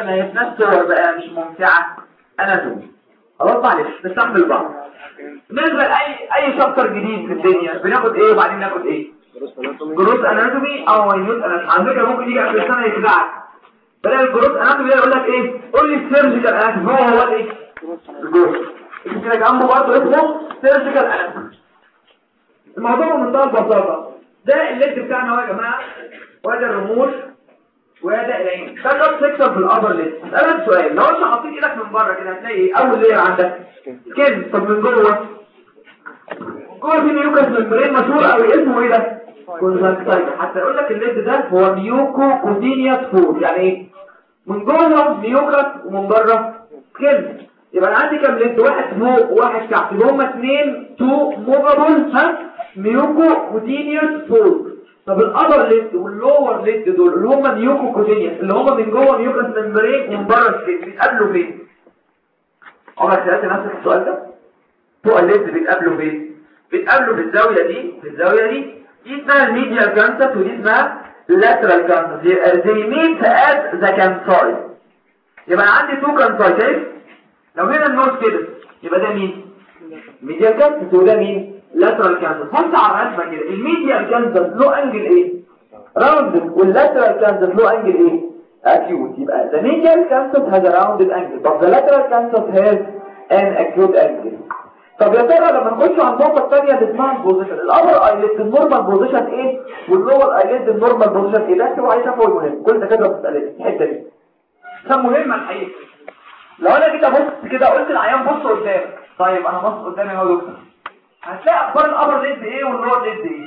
هي في نفس صور بقى مش ممتعة اناتومي خلاص معلش نستحمل بعض بالنسبة لأي أي شابتر جديد في الدنيا بناخد إيه وبعدين ناخد إيه جروس اناتومي أو ماينوت اناتومي على فكرة ممكن يجي قبل السنة يخدعك بدل الجروس اناتومي ده يقول لك إيه قول لي السيرجيكال اناتومي هو هو الإيه الجروس كده جنبه برضه اسمه سيرجيكال اناتومي الموضوع بمنتهى البساطة ده الليد بتاعنا اهو يا جماعة وده الرموش وده العين ده كاب سيكشن في الابر ليد اسالك سؤال لو انت حطيت ايدك من بره كده هتلاقي ايه اول لير عندك سكين طب من جوه جوه في نيوكاس ممبرين مشهور قوي اسمه ايه ده كونجكتايف حتى يقول لك الليد ده هو ميوكو كوتينيوس فور يعني ايه من جوه ميوكاس ومن بره سكين يبقى انا عندي كام ليد واحد فوق وواحد تحت يبقى هما اثنين تو موفابل ها ميوكو كوتينيوس فور طب الابر ليد واللور ليد دول اللي هم نيوكو كوتينيوس اللي هم من جوه ميوكاس ممبرين ومن بره السكين بيتقابلوا فين عمرك سألت نفسك السؤال ده فوق الليد بيتقابلوا فين بيتقابلوا في الزاوية دي في الزاوية دي دي اسمها الميديال كانسس ودي اسمها lateral كانسس they meet at the campsite يبقى انا عندي تو كانساي شايف لو هنا النوز كده يبقى ده مين ميديال كانسس وده مين lateral كانسس بص على الرسمه كده الميديال كانسس له انجل ايه راوند واللاترال كانسس له انجل ايه acute يبقى the medial cancer has a rounded angle but the lateral cancer has an acute angle طب يا ترى لما نخش على النقطة الثانية اللي اسمها البوزيشن الأبر ايليد النورمال بوزيشن ايه واللور ايليد النورمال بوزيشن ايه ده هو عليه شافه مهم كل ده كده بتسألني الحتة دي ده مهم الحقيقة لو انا كده بص كده قلت العيان بص قدام طيب انا بص قدامي اهو يا دكتور هتلاقي اخبار الابر ليد ايه واللور ليد ايه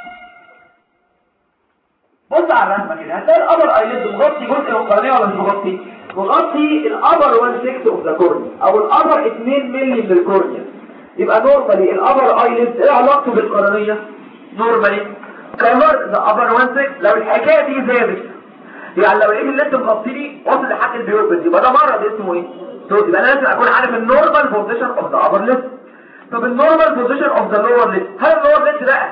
بص على الرسمه كده هتلاقي الابر ايليد مغطي جزء من القرنيه ولا مش مغطي مغطي الابر 1 6 اوف ذا كورنيا او الابر 2 مللي من الكورنيا يبقى نورمالي الابر ايليد ايه علاقته بالقرنيه نورمالي كفر ذا ابر 1 6 لو الحكايه دي زادت يعني لو الايه اللي انت مغطي لي وصل لحد البيوبس يبقى ده مرض اسمه ايه سود يبقى انا لازم اكون عارف النورمال بوزيشن اوف ذا ابر ليد طب النورمال بوزيشن اوف ذا لور ليد هل اللور ليد بقى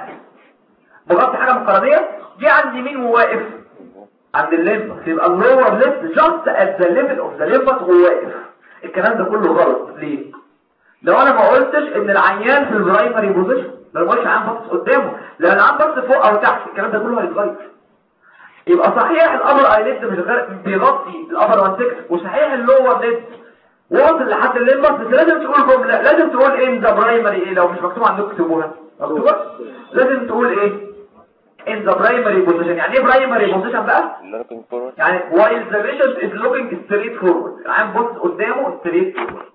بغطي حاجه من القرنيه جه عند مين وواقف عند الليمبس يبقى اللور ليفت جاست ات ذا ليفل اوف ذا ليمبس وهو واقف الكلام ده كله غلط ليه لو انا ما قلتش ان العيان في البرايمري بوزيشن لو ما قلتش عيان باصص قدامه لو العيان باصص فوق او تحت الكلام ده كله هيتغير يبقى صحيح الابر ايليد مش غير بيغطي الابر 1 6 وصحيح اللور ليفت واصل لحد الليمبس بس لازم تقول جمله لازم تقول ان ذا برايمري ايه لو مش مكتوب عندكم اكتبوها مكتوبه لازم تقول ايه in the primary position يعني ايه primary position بقى يعني while the patient is looking straight forward العين بص قدامه straight forward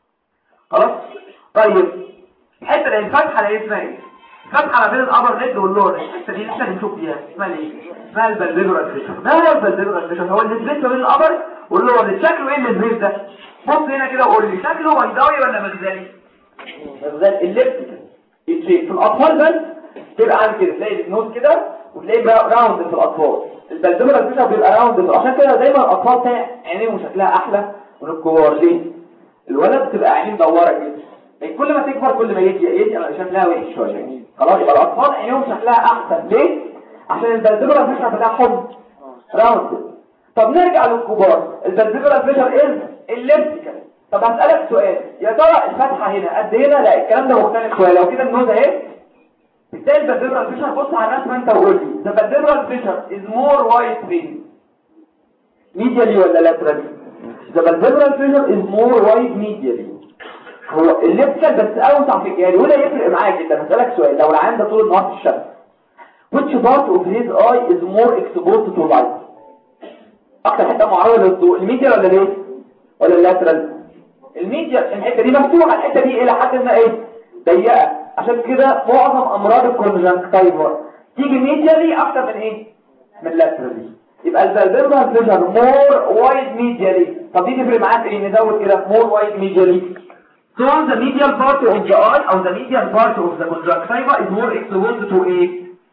خلاص طيب الحته اللي الفتحه اللي اسمها ايه فتحه ما بين الابر ليد واللور الحته دي احنا بنشوف فيها اسمها ايه اسمها البلديرال فيشن ما هو البلديرال فيشن هو السبيس ما بين الابر واللور شكله ايه السبيس ده بص هنا كده وقول لي شكله بيضاوي ولا مجزالي مجزالي الليفت في الاطفال بس تبقى عامل كده تلاقي النوز كده وتلاقي بقى راوند في الاطفال البلدمر الفيشر بيبقى راوند عشان كده دايما الاطفال تلاقي عينيهم شكلها احلى من الكبار ليه الولد بتبقى عينيه مدوره كده يعني كل ما تكبر كل ما يجي يجي شكلها وحش شويه خلاص يبقى الاطفال عينيهم شكلها احسن ليه عشان البلدمر الفيشر بتاعهم راوند طب نرجع للكبار البلدمر الفيشر از الليبتيكال طب هسألك سؤال يا ترى الفتحة هنا قد هنا لا الكلام ده مختلف شويه لو كده النوز اهي ازاي البلدرال فيشر بص على الرسمه انت وقول لي the بلدرال فيشر is more wide فين medially ولا laterally the بلدرال فيشر is more wide medially هو الليبتال بس اوسع في الجاري وده يفرق معاك جدا هسألك سؤال لو العين ده طول النهار في الشمس which part of his eye is more exposed to light اكتر حته معرضه للضوء الميديال ولا ليه ولا اللاترال الميديال الحته دي مفتوحه الحته دي الى حد ما ايه ضيقه عشان كده معظم امراض الكونجنكتيفا تيجي ميديالي اكتر من ايه من لاترالي يبقى الفالفيربال فيجن مور وايد ميديالي طب دي تفرق معاك ايه نزود كده مور وايد ميديالي So the medial part of the eye or the medial part of the conjunctiva is more exposed to ايه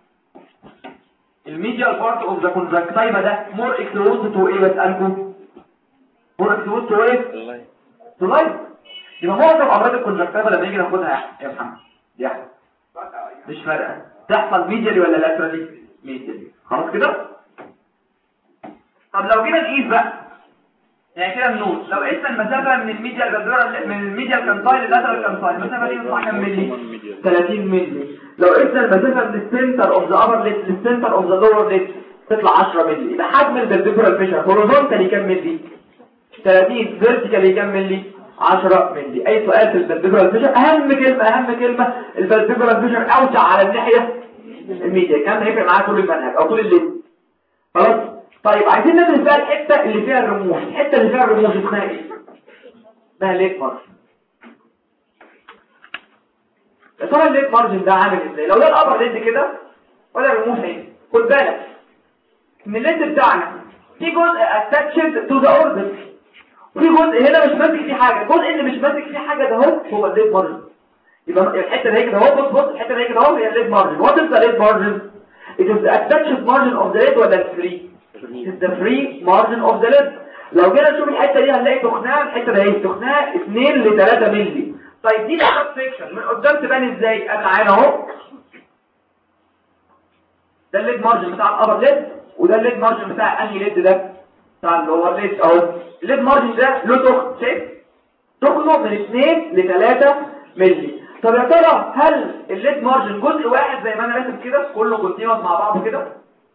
الميديال part of the conjunctiva ده more exposed to ايه بسألكم more exposed to ايه to light يبقى معظم امراض الكونجكتيفا لما نيجي ناخدها يا محمد دي احسن مش فارقه تحصل ميديالي ولا لاترالي ميديالي خلاص كده طب لو جينا نقيس بقى يعني كده النور لو قسنا المسافه من الميديا الجدوره من الميديا كانتايل للاترال كانتايل المسافه دي بتطلع كام مللي 30 مللي لو قسنا المسافه من السنتر اوف ذا ابر ليت للسنتر اوف ذا لور ليت تطلع 10 مللي يبقى حجم الفيرتيبرال فيشر هوريزونتالي كام مللي 30 فيرتيكالي كام مللي 10 مللي اي سؤال في الفيرتيبرال فيشر اهم كلمه اهم كلمه الفيرتيبرال فيشر اوسع على الناحيه الميديا كان هيفرق معاك طول المنهج او طول الليل خلاص طيب عايزين ندرس بقى الحته اللي فيها الرموش الحته اللي فيها الرموش اسمها ايه اسمها ليت مارجن يا ترى الليت مارجن ده عامل ازاي لو ده الابر ليد كده ولا الرموش ايه خد بالك ان الليد بتاعنا في جزء اتاتشد تو ذا اوربت وفي جزء هنا مش ماسك فيه حاجه الجزء اللي مش ماسك فيه حاجه ده هو هو الليد مارجن يبقى الحته اللي هي كده اهو بص بص الحته اللي هي كده اهو هي الليد مارجن وات از ذا ليد مارجن it is the attached margin of the lid ولا free it is the free margin of the lid لو جينا نشوف الحته دي هنلاقي تخنها الحته دي تخنها 2 ل 3 مللي طيب دي الكاب سيكشن من قدام تبان ازاي انا معانا اهو ده الليد مارجن بتاع الابر ليد وده الليد مارجن بتاع انهي ليد ده بتاع اللور ليد اهو الليد مارجن ده له تخن شايف تخنه من 2 ل 3 مللي طب يا ترى هل الليد مارجن جزء واحد زي ما انا راسم كده كله كونتينوس مع بعض كده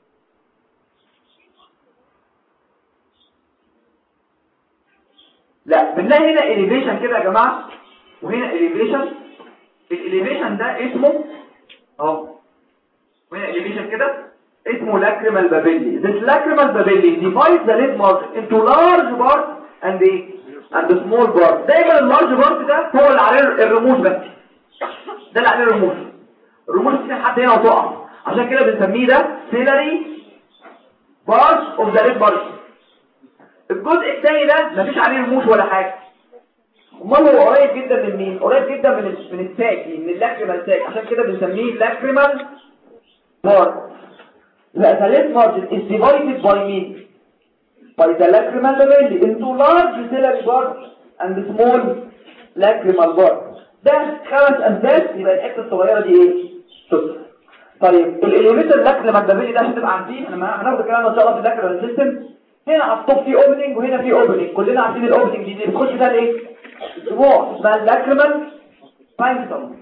لا بنلاقي هنا اليفيشن كده يا جماعه وهنا اليفيشن الاليفيشن ده اسمه اهو وهنا اليفيشن كده اسمه لاكريمال بابيلي this lacrimal babelli divides the lid margin into large part and the and the small part دايما اللارج بارت ده هو اللي عليه الرموش بس ده اللي عليه الرموش الرموش دي حد هنا وتقع عشان كده بنسميه ده سيلري بارت اوف ذا ليد بارت الجزء الثاني ده مفيش عليه رموش ولا حاجه امال هو قريب جدا من مين قريب جدا من من الساك من اللاكريمال ساك عشان كده بنسميه لاكريمال بارت لا the lid margin is divided by mean by the lacrimal labelli into large ciliary part and small lacrimal part ده خمس امثال يبقى الحته الصغيره دي ايه صفر طيب الاليميتر لاكريمال labelli ده هتبقى عارفين احنا هناخد الكلام ان شاء الله في اللاكريمال سيستم هنا على الطب في اوبننج وهنا في اوبننج كلنا عارفين الاوبننج دي بتخش ده الايه اسبوع اسمها اللاكريمال بانكتوم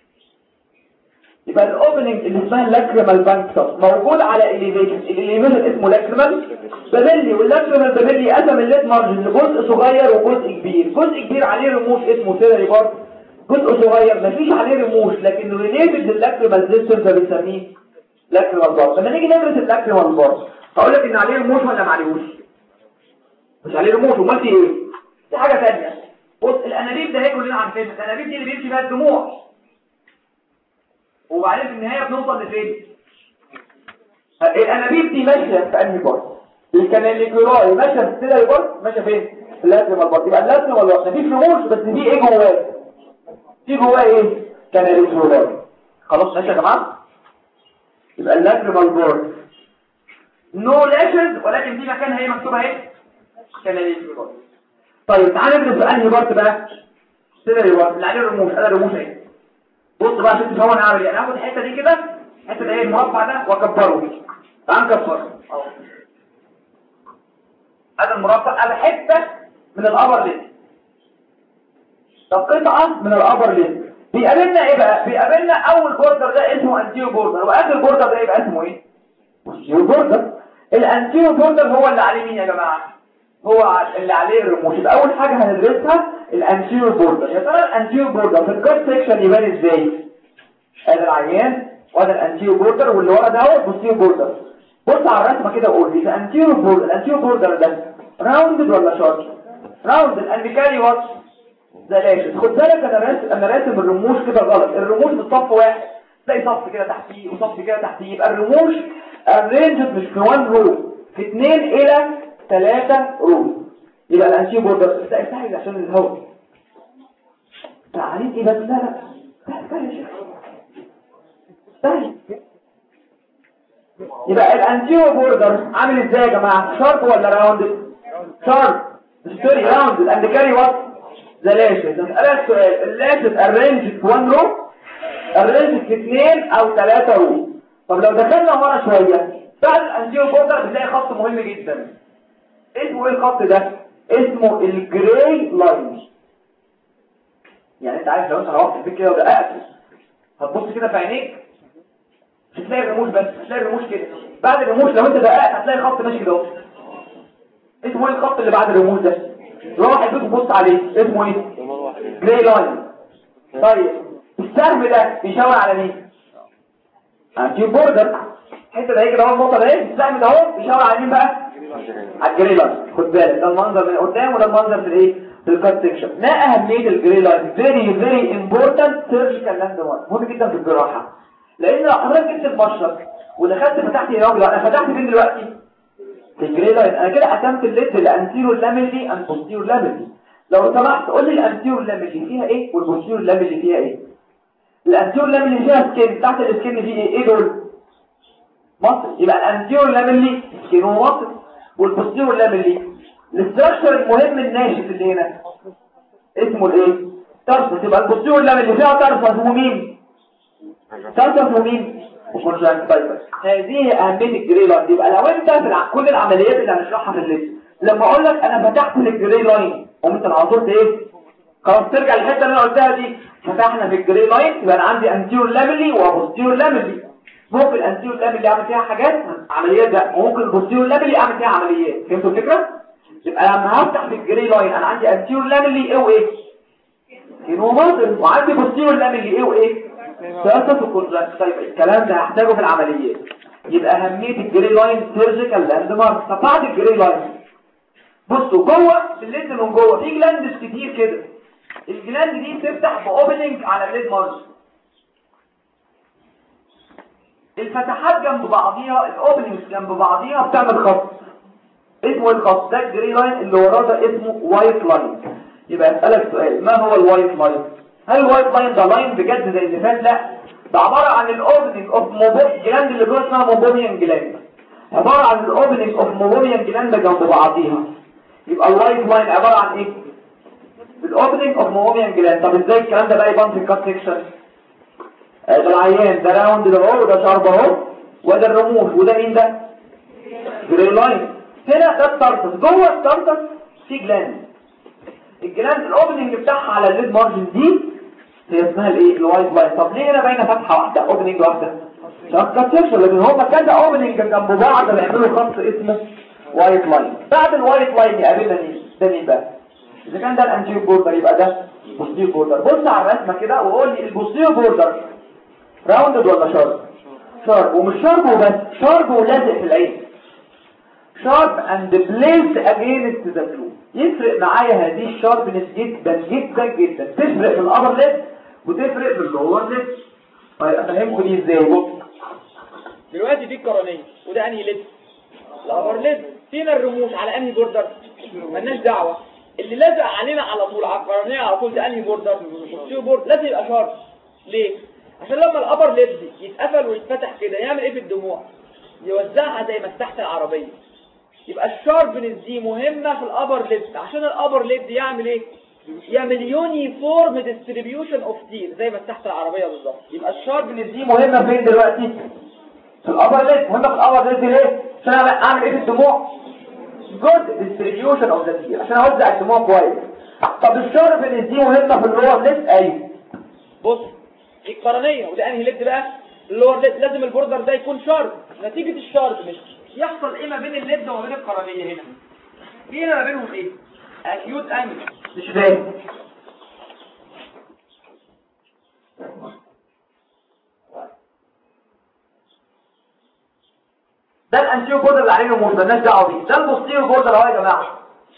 يبقى الاوبننج اللي اسمها اللاكريمال بانكتوم موجود على اليفيشن الاليفيشن اسمه لاكريمال بابيلي واللاكريمال بابيلي قسم الليد مارجن لجزء صغير وجزء كبير جزء كبير عليه رموش اسمه سيلري بارت جزء صغير مفيش عليه رموش لكن ريليتد للاكريمال سيستم فبنسميه لاكريمال بارت لما نيجي ندرس اللاكريمال بارت هقول لك ان عليه رموش ولا ما عليهوش مش عليه رموش امال في ايه دي حاجه ثانيه بص الانابيب ده هي كلنا عارفينها الانابيب دي اللي بيمشي فيها الدموع وبعدين في النهايه بنوصل لفين الانابيب دي ماشيه في انهي بارت الكاناليكولاي ماشيه في السيلري بارت ماشيه فين في اللازم بارت يبقى اللازم ولا مفيش رموش بس دي ايه جواه في جواه ايه كاناليكولاي خلاص ماشي يا جماعه يبقى اللازم بارت نو لاشز ولكن دي مكانها ايه مكتوبه اهي كاناليكولاي طيب تعالى ندرس انهي بارت بقى سيلري بارت اللي عليه رموش انا رموش اهي بص بقى عشان تفهموا انا عامل ايه انا هاخد الحته دي كده الحته دي المربع ده واكبره تعال نكبره اهو هذا المربع هذا حته من الابر ليد طب قطعه من الابر ليد بيقابلنا ايه بقى بيقابلنا اول بوردر ده اسمه انتيو بوردر واخر بوردر ده يبقى اسمه ايه انتيو بوردر الانتيو بوردر هو اللي عليه مين يا جماعه هو اللي عليه الرموش يبقى اول حاجه هندرسها الانتيور بوردر يا ترى الانتيور بوردر في الكات سيكشن يبان ازاي هذا العيان وهذا الانتيور بوردر واللي ورا ده هو البوستير بوردر بص على الرسمه كده وقول لي الانتيور بوردر الانتيور بوردر ده راوندد ولا شارت راوندد اند كاري وات ده لاشد خد بالك انا راسم انا راسم الرموش كده غلط الرموش بالصف واحد تلاقي صف كده تحتيه وصف كده تحتيه يبقى الرموش ارينجد مش في 1 رو في 2 الى 3 رو يبقى الانتيور بوردر ده استحي عشان الهواء تعاليك ايه بس لا لا استحي يا شيخ استحي يبقى الانتيور بوردر عامل ازاي يا جماعه شارب ولا راوند شارب سوري راوند اند كاري وات ذا لاشز اسالك سؤال اللاشز ارينج في 1 رو ارينج في 2 او 3 رو طب لو دخلنا ورا شويه بعد الانتيور بوردر بتلاقي خط مهم جدا اسمه ايه الخط ده اسمه الجراي لاين يعني انت عارف لو انت روحت البيت كده ودققت هتبص كده في عينيك مش هتلاقي الرموش بس هتلاقي الرموش كده بعد الرموش لو انت دققت هتلاقي خط ماشي كده اسمه ايه الخط اللي بعد الرموش ده روح البيت وبص عليه اسمه ايه جراي لاين طيب السهم ده بيشاور على مين عندي بوردر الحته ده كده اهو النقطه ده السهم ده اهو بيشاور على مين بقى على الجري لاين خد بالك ده المنظر من قدام وده المنظر في الايه في الكات سيكشن ما اهميه الجري لاين فيري فيري امبورتنت سيرجيكال لاند مارك مهم جدا في الجراحه لان لو حضرتك جبت المشرط ودخلت فتحت هنا انا فتحت فين دلوقتي في الجري لاين انا كده قسمت الليد لانتيرو لاميلي ان بوستيرو لاميلي لو سمحت قول لي الانتيرو لاميلي فيها ايه والبوستيرو لاميلي فيها ايه الانتيرو لاميلي فيها سكين تحت السكين دي ايه ايه دول مصر يبقى الانتيرو لاميلي سكين ومصر والبوستيرو لاميلي الاستراكشر المهم الناشف اللي هنا اسمه الايه ترسس يبقى البوستيرو لاميلي فيها ترسس ومين ترسس ومين وكونجكتيفايتس هذه اهميه الجري لاين يبقى لو انت في كل العمليات اللي هنشرحها في الليست لما اقول لك انا فتحت الجري لاين قمت انا عصرت ايه خلاص ترجع الحته اللي انا قلتها دي فتحنا في الجري لاين يبقى انا عندي انتيور لاميلي وبوستيور لاميلي ممكن الانتيور لاميلي اعمل فيها حاجات عمليات ده وممكن البوستيور لاميلي اعمل فيها عمليات فهمتوا الفكره يبقى لما هفتح في الجري لاين انا عندي انتيور لاميلي ايه وايه كينوماتر وعندي بوستيور لاميلي ايه وايه ثلاثة الكونجكت طيب الكلام ده هحتاجه في العمليات يبقى أهمية الجري لاين سيرجيكال لاند مارك طب بعد الجري لاين بصوا جوه في الليد من جوه في جلاندز كتير كده الجلاند دي بتفتح باوبننج على الليد مارج الفتحات جنب بعضيها الاوبننجز جنب بعضيها بتعمل خط اسمه الخط ده الجري لاين اللي وراه ده اسمه وايت لاين يبقى اسالك سؤال ما هو الوايت لاين هل الوايت لاين ده لاين بجد زي اللي فات لا ده عباره عن الاوبننج اوف موبوب جلاند اللي جوه اسمها موبوميان جلاند عباره عن الاوبننج اوف موبوميان جلاند جنب بعضيها يبقى الوايت لاين عباره عن ايه الاوبننج اوف موبوميان جلاند طب ازاي الكلام ده بقى يبان في الكات سيكشن ده العيان ده راوند ده اهو وده شارب اهو وده الرموش وده مين ده جري لاين هنا ده الترتس جوه الترتس في جلاند الجلاند الاوبننج بتاعها على الليد مارجن دي هي اسمها الايه الوايت لاين طب ليه هنا باينه فتحه واحده اوبننج واحده شكل سيكشن لكن هما كذا اوبننج جنب بعض بيعملوا خط اسمه وايت لاين بعد الوايت لاين يقابلنا مين ده مين بقى اذا كان ده الانتيو بوردر يبقى ده بوستيو بوردر بص على الرسمه كده وقول لي البوستيو بوردر راوندد ولا شارب شارب ومش شارب وبس شارب ولازق في العين شارب اند بليس اجينست ذا فلو يفرق معايا هذه الشاربنس جدا جدا جدا تفرق في الابر ليب وتفرق في اللور ليب افهمكم دي ازاي بص دلوقتي دي القرنيه وده انهي ليد الابر ليد فينا الرموش على انهي بوردر مالناش دعوه اللي لازق علينا على طول على القرنيه على طول ده انهي بوردر السيو بورد لازم يبقى شارب ليه عشان لما الابر ليد يتقفل ويتفتح كده يعمل ايه في الدموع يوزعها زي مساحه العربيه يبقى الشاربنس دي مهمه في الابر ليد عشان الابر ليد يعمل ايه يعمل يونيفورم ديستريبيوشن اوف تير زي مساحه العربيه بالظبط يبقى الشاربنس دي مهمه فين دلوقتي في الابر ليد مهمه في الابر ليد ليه عشان اعمل ايه في الدموع جود ديستريبيوشن اوف ذا تير عشان اوزع الدموع كويس طب الشاربنس دي مهمه في اللور ليد ايوه بص دي القرنيه وده انهي ليد بقى اللور ليد لازم البوردر ده يكون شارب نتيجه الشارب مش يحصل ايه ما بين الليد وما بين القرنيه هنا في هنا ما بينهم ايه اكيوت انجل مش فاهم ده الانتيو بوردر اللي عليه الرموز مالناش دعوه بيه ده البوستيريو بوردر اهو يا جماعه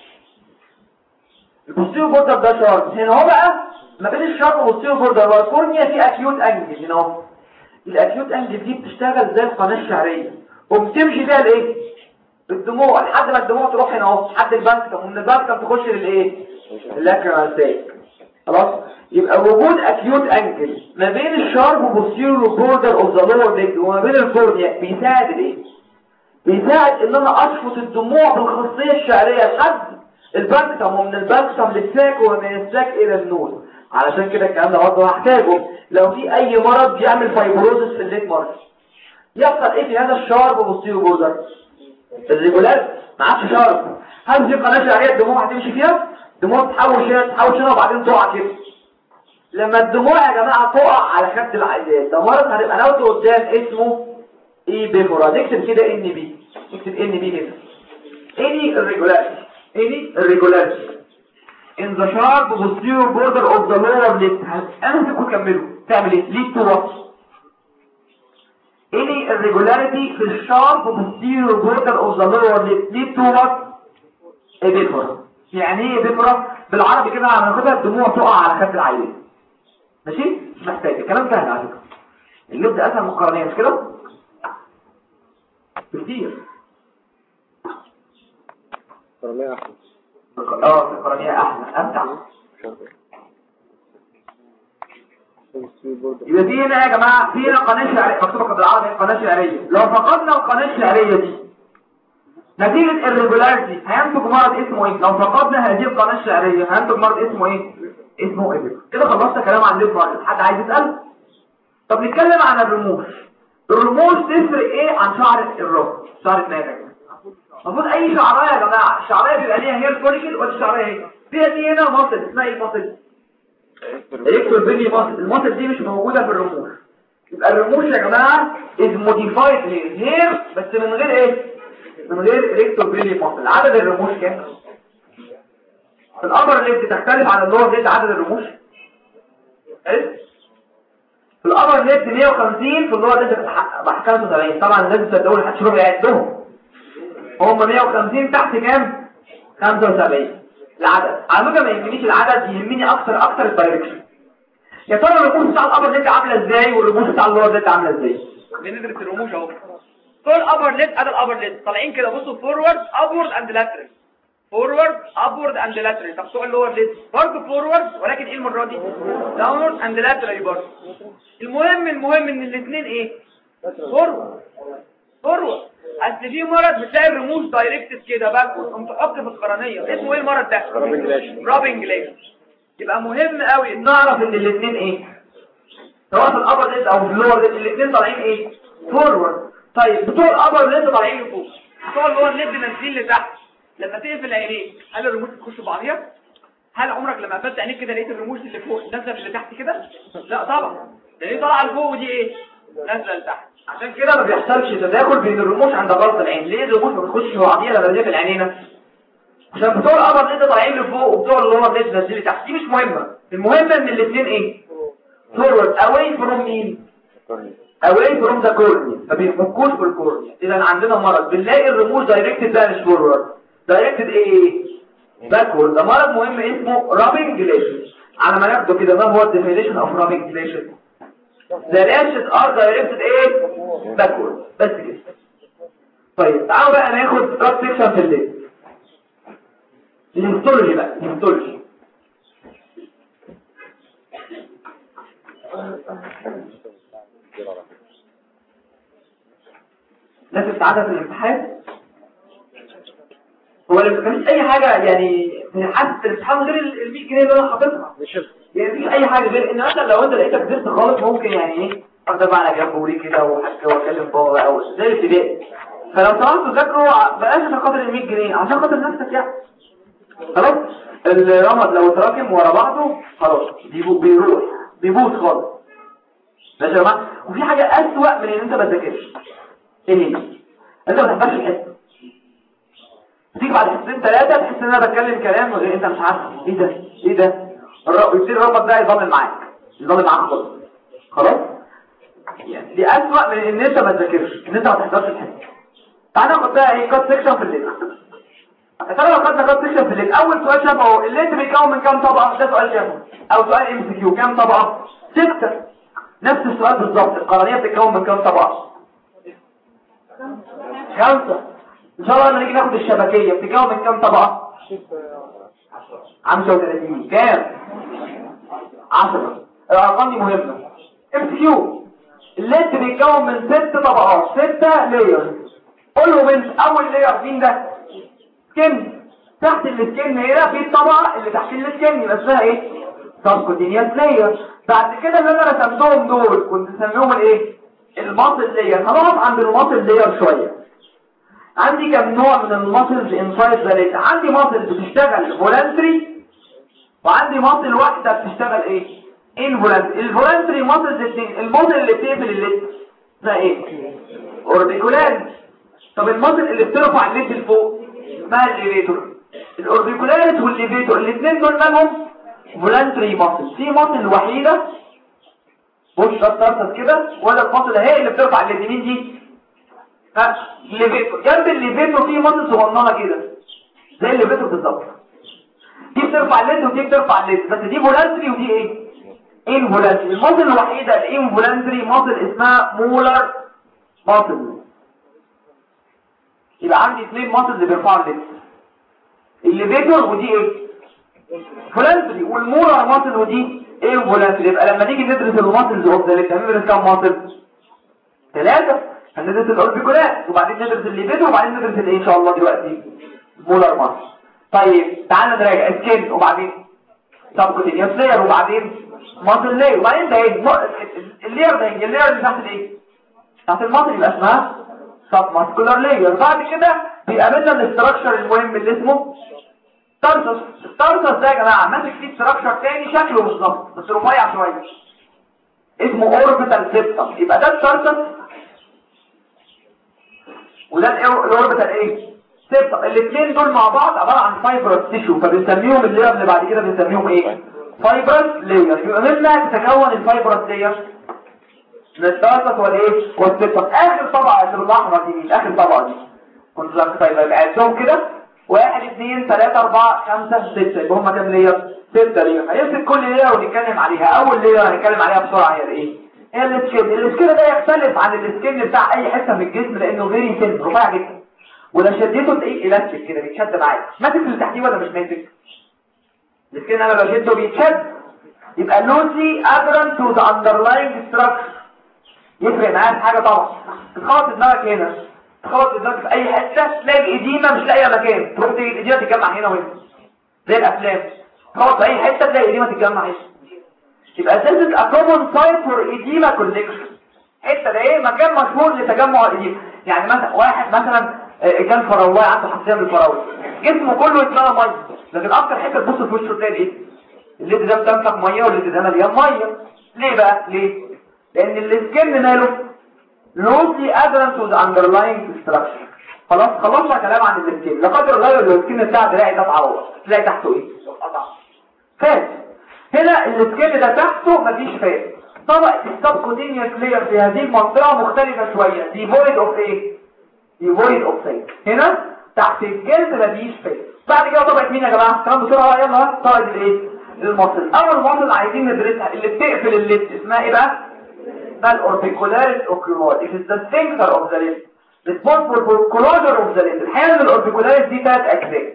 البوستيريو بوردر ده شارب هنا هو بقى ما بين الشارب والبوستيريو بوردر والكورنيا في اكيوت انجل هنا اهو الاكيوت انجل دي بتشتغل زي القناه الشعريه وبتمشي فيها الايه الدموع لحد ما الدموع تروح هنا اهو لحد البنكم ومن البنكم تخش للايه اللاكرال خلاص يبقى وجود اكيوت انجل ما بين الشارب وبوستيريو بوردر اوف ذا لور ليج وما بين الكورنيا بيساعد الايه بيساعد ان انا اشفط الدموع بالخاصيه الشعريه لحد البنكتم ومن البنكتم للساك ومن الساك الى النور علشان كده الكلام ده برضه هحتاجه لو في اي مرض بيعمل فايبروزس في الليج مارك يحصل ايه في هذا الشارب وبوستيريو بوردر الريجولار ما عادش شرط هل في قناه شعريه الدموع هتمشي فيها الدموع تحوش هنا تحوش هنا وبعدين تقع كده لما الدموع يا جماعه تقع على خد العيان ده مرض هنبقى ناخده قدام اسمه ايه بيفورا نكتب كده ان بي نكتب ان بي كده any irregularity any irregularity in the sharp posterior border of the lower lip امسك وكمله تعمل ايه lead to what any irregularity في الشارب posterior border of the lower lip lead to what ابيفرا يعني ايه ابيفرا بالعربي كده هناخدها الدموع تقع على خد العيان ماشي مش محتاج الكلام سهل على فكره اللب ده اسهل من القرنيه مش كده كتير قرنية أحمد اه القرنيه احلى امتع يبقى دي هنا يا جماعه في هنا قناه شعريه مكتوبه بالعربي قناه شعريه لو فقدنا القناه الشعريه دي نتيجه الريجولاريتي هينتج مرض اسمه ايه لو فقدنا هذه القناه الشعريه هينتج مرض اسمه ايه اسمه ايه كده خلصت كلام عن الليف ماركت حد عايز يسال طب نتكلم عن الرموش الرموش تفرق ايه عن شعر الراس شعر الناجح المفروض اي شعرايه يا جماعه الشعرايه بيبقى ليها هير فوليكل ولا الشعرايه ايه فيها دي هنا مصل اسمها ايه المصل الكتور بيني مصل المصل دي مش موجوده في الرموش يبقى الرموش يا جماعه از موديفايد هير هير بس من غير ايه من غير ريكتور بيني مصل عدد الرموش كام في الامر اللي بتختلف عن اللور ديت عدد الرموش حلو في الامر اللي 150 في اللور ديت بحكام 70 طبعا الناس بتصدقوا لحد شروع يعدهم هم 150 تحت كام 75 العدد على فكره ما يهمنيش العدد يهمني اكتر اكتر الدايركشن يا ترى الرموش بتاع الابر ليد عامله ازاي والرموش بتاع اللور ليد عامله ازاي بندرس الرموش اهو طول الابر ليد ادي الابر ليد طالعين كده بصوا فورورد ابورد اند لاترال فورورد ابورد اند لاترال طب بتوع اللور ليد برضه فورورد ولكن ايه المره دي داونورد اند لاترال برضه المهم المهم ان الاثنين ايه فورورد فورورد اصل في مرض بتلاقي الرموش دايركتد كده باكورد قمت تحط في القرنيه اسمه ايه المرض ده رابنج ليشن يبقى مهم قوي نعرف ان الاثنين ايه سواء في الابر ليد او في اللور ليد الاثنين طالعين ايه فورورد طيب بتوع الابر ليد طالعين لفوق بتوع اللور ليد نازلين لتحت لما تقفل عينيك هل الرموش تخش في بعضيها هل عمرك لما قفلت عينيك كده لقيت الرموش اللي فوق نازله اللي تحت كده لا طبعا ده دي طالعه لفوق ودي ايه نازله لتحت عشان كده ما بيحصلش تداخل بين الرموش عند غلط العين ليه الرموش ما بتخش في بعضيها لما بنقفل عينينا عشان بتوع القمر لسه طالعين لفوق وبتوع اللور لسه نازلين لتحت دي مش مهمه المهم ان الاثنين ايه فورورد اواي فروم مين اواي فروم ذا كورنيا ما بيفكوش في الكورنيا اذا عندنا مرض بنلاقي الرموش دايركتد ده مش فورورد دايركتد ايه باكورد ده مرض مهم اسمه رابنج ليشن على ما ناخده كده ما هو الديفينيشن اوف رابنج ليشن The lashes are directed ايه backward بس كده طيب تعالوا بقى ناخد كات سيكشن في الليل الهيستولوجي بقى الهيستولوجي ناس بتعدى في الامتحان هو اللي ما اي حاجة يعني في حاسة الامتحان غير ال 100 جنيه اللي انا حاططها يعني مفيش اي حاجة غير ان مثلا لو انت لقيتك كبرت خالص ممكن يعني ايه افضل بقى على جنب وليه كده وحاجة واكلم بابا او زي الابتدائي فلو طلعتوا ذاكروا بلاش عشان خاطر ال 100 جنيه عشان خاطر نفسك يعني خلاص الرمد لو اتراكم ورا بعضه خلاص بيبو- بيروح بيبوظ خالص ماشي يا جماعه وفي حاجة اسوأ من ان انت ما تذاكرش ايه هي انت ما تحضرش الحصه تيجي بعد حصتين ثلاثة تحس ان انا بتكلم كلام غير انت مش عارف ايه ده ايه ده الر- يصير الرابط ده يضمن معاك يضمن معاك خالص خلاص يعني دي اسوأ من ان انت ما تذاكرش ان انت ما تحضرش الحصه تعالى ناخد بقى ايه كات سيكشن في الليل يا ترى لو خدنا كات سيكشن في الليل اول سؤال شافه هو الليل بيتكون من كام طبقه ده سؤال شافه او سؤال ام سي كيو كام طبقه ستة نفس السؤال بالظبط القرنيه بتتكون من كام طبقه خمسة ان شاء الله لما نيجي ناخد الشبكية بتتكون من كام طبقة 35 كام 10 الارقام دي مهمة ام كيو الليد بيتكون من ست طبقات ستة لاير قول له من اول لاير مين ده سكن تحت السكن هنا في الطبقة اللي تحت السكن يبقى اسمها ايه سبكوتينيوس لاير بعد كده اللي انا رسمتهم دول كنت اسميهم الايه الماصل لاير هنقف عند الماصل لاير شوية عندي كم نوع من الماسلز انسايد ذا ليد عندي ماسل بتشتغل فولنتري وعندي ماسل واحده بتشتغل ايه انفولنتري الفولنتري ماسلز الاثنين الماسل اللي بتقفل الليد ده ايه اوربيكولاريس طب الماسل اللي بترفع الليد لفوق اسمها الليفيتور الاوربيكولاريس والليفيتور الاثنين دول مالهم فولنتري ماسل في ماسل وحيده بص ده كده ولا الماسل هي اللي بترفع الليد مين دي ها الليفيتور جنب الليفيتور في ماسل صغننه كده زي الليفيتور بالظبط دي بترفع الليد ودي بترفع الليد بس دي فولنتري ودي ايه انفولنتري الماسل الوحيده الانفولنتري ماسل اسمها مولر ماسل يبقى عندي اثنين ماسل اللي بيرفعوا الليد الليفيتور ودي ايه فولنتري والمولر ماسل ودي انفولنتري يبقى لما نيجي ندرس الماسلز اوف ذا ليد هندرس كام ماسل ثلاثه هندرس الاوربيكولات وبعدين ندرس الليفيتور وبعدين ندرس الايه ان شاء الله دلوقتي مولر ماسل طيب تعالى نراجع سكين وبعدين سبكوتينيوس لاير وبعدين ماسل لاير وبعدين ده ايه اللير ده اللير اللي تحت الايه تحت الماسل يبقى اسمها سب ماسكولار لاير بعد كده بيقابلنا الاستراكشر المهم اللي اسمه تارسس التارسس ده يا جماعه ماسك فيه استراكشر تاني شكله بالظبط بس رفيع شويه اسمه اوربيتال سيبتم يبقى ده التارسس وده الاوربيتال ايه سيبتم الاثنين دول مع بعض عباره عن فايبرس تيشو فبنسميهم اللير اللي بعد كده بنسميهم ايه فايبرس لاير يبقى منها تتكون الفايبرس لاير من التارسس والايه والسيبتم اخر طبقه في الاحمر دي مين اخر طبقه دي كنت لك طيب يبقى عدهم كده واحد اثنين ثلاثة أربعة خمسة ستة يبقى هما كام لير؟ ستة لير هيمسك كل لير ونتكلم عليها أول لير هنتكلم عليها بسرعة هي الإيه؟ هي السكين السكين ده يختلف عن السكين بتاع أي حتة في الجسم لأنه فيري سن رفيع جدا ولو شديته تلاقيه إلاستيك كده بيتشد معاك ماسك اللي تحتيه ولا مش ماسك؟ السكين أنا لو شدته بيتشد يبقى لوسي أدرن تو ذا أندرلاينج ستراكشر يفرق معايا في حاجة طبعا تخلص دماغك هنا تخلص دماغك في اي حته تلاقي اديمه مش لاقيه مكان تروح تيجي الاديمه تتجمع هنا وهنا زي الافلام تخلص في اي حته تلاقي اديمه تتجمع هنا يبقى this is a common site for edema collection حته ده ايه مكان مشهور لتجمع الاديمه يعني مثلا واحد مثلا كان فراوله عنده حساسيه من الفراوله جسمه كله يتملى ميه لكن اكتر حته تبص في وشه تلاقي ايه الليد ده بتنفخ ميه والليد ده مليان ميه ليه بقى ليه لان السكن ماله لوسي ادرن تو ذا اندرلاينج ستراكشر خلاص خلصنا كلام عن السكين لا قدر الله لو السكين بتاع دراعي ده اتعور تلاقي تحته ايه فات هنا السكين ده تحته مفيش فات طبقه السبكوتينيوس لاير في هذه المنطقه مختلفه شويه دي فويد اوف ايه دي فويد اوف فات هنا تحت الجلد مفيش فات بعد كده طبقه مين يا جماعه كلام بسرعه يلا طبقه الايه المصل اول مصل عايزين ندرسها اللي بتقفل الليد اسمها ايه بقى اسمها الاوربيكولاريس اوكلوار it is the sphincter of the lid responsible for closure of the lid الحقيقه ان الاوربيكولاريس دي ثلاث اجزاء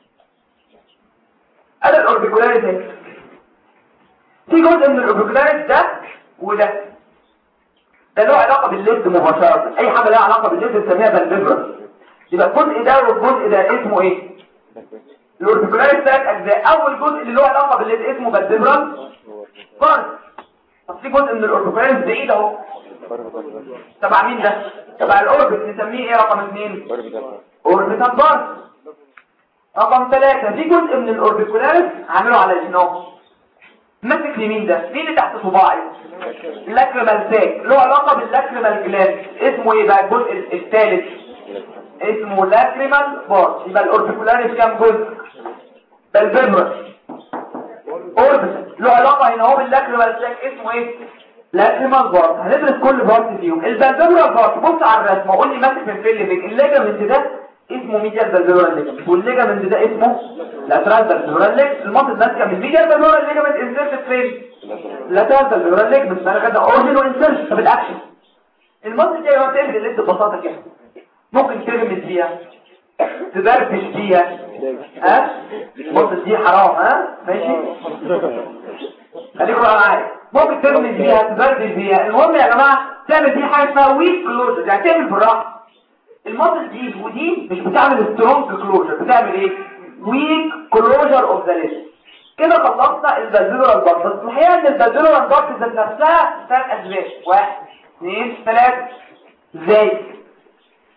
ادي الاوربيكولاريس اهي في جزء من الاوربيكولاريس ده وده ده له علاقه بالليد مباشره اي حاجه لها علاقه بالليد بنسميها بالفيبرس يبقى الجزء ده والجزء ده اسمه ايه الاوربيكولاريس ثلاث اجزاء اول جزء اللي له علاقه بالليد اسمه بالفيبرس بارت طب في جزء من الاوربيكولاريس بعيد اهو تبع مين ده تبع الاوربت نسميه ايه رقم اثنين اوربيتال بارت رقم ثلاثة في جزء من الاوربيكولاريس عامله على الجنوب ماسك لمين ده مين اللي تحت صباعي لاكريمال ساك له علاقه باللاكريمال جلاند اسمه ايه بقى الجزء الثالث اسمه لاكريمال بارت يبقى الاوربيكولاريس كام جزء ده الفيبرس اوربت له علاقه هنا هو باللاكريمال ساك اسمه ايه لاكريمال بارت هندرس كل بارت فيهم البالفيبرال بارت بص على الرسمه قول لي ماسك من فين لفين الليجامنت ده اسمه ميديال بالفيبرال ليجامنت والليجامنت ده اسمه لاترال بالفيبرال ليجامنت المنطقه ماسكه من الميديال بالفيبرال ليجامنت انسيرت فين لاترال بالفيبرال ليجامنت انا كده اورجن وانسيرت طب الاكشن المنطقه دي ما بتعمل اللي ببساطه كده ممكن ترمس فيها تدربش فيها ها المنطقه دي حرام ها ماشي خليكم معايا ممكن ترمز فيها تبدل فيها المهم يا جماعه تعمل دي حاجه اسمها ويك كلوجر يعني تعمل بالراحه الموديل دي ودي مش بتعمل سترونج كلوجر بتعمل ايه ويك كلوجر اوف ذا ليست كده خلصنا البازيلورال بارت بس الحقيقه ان البازيلورال بارت ذات نفسها ثلاث اسباب واحد اثنين ثلاثه ازاي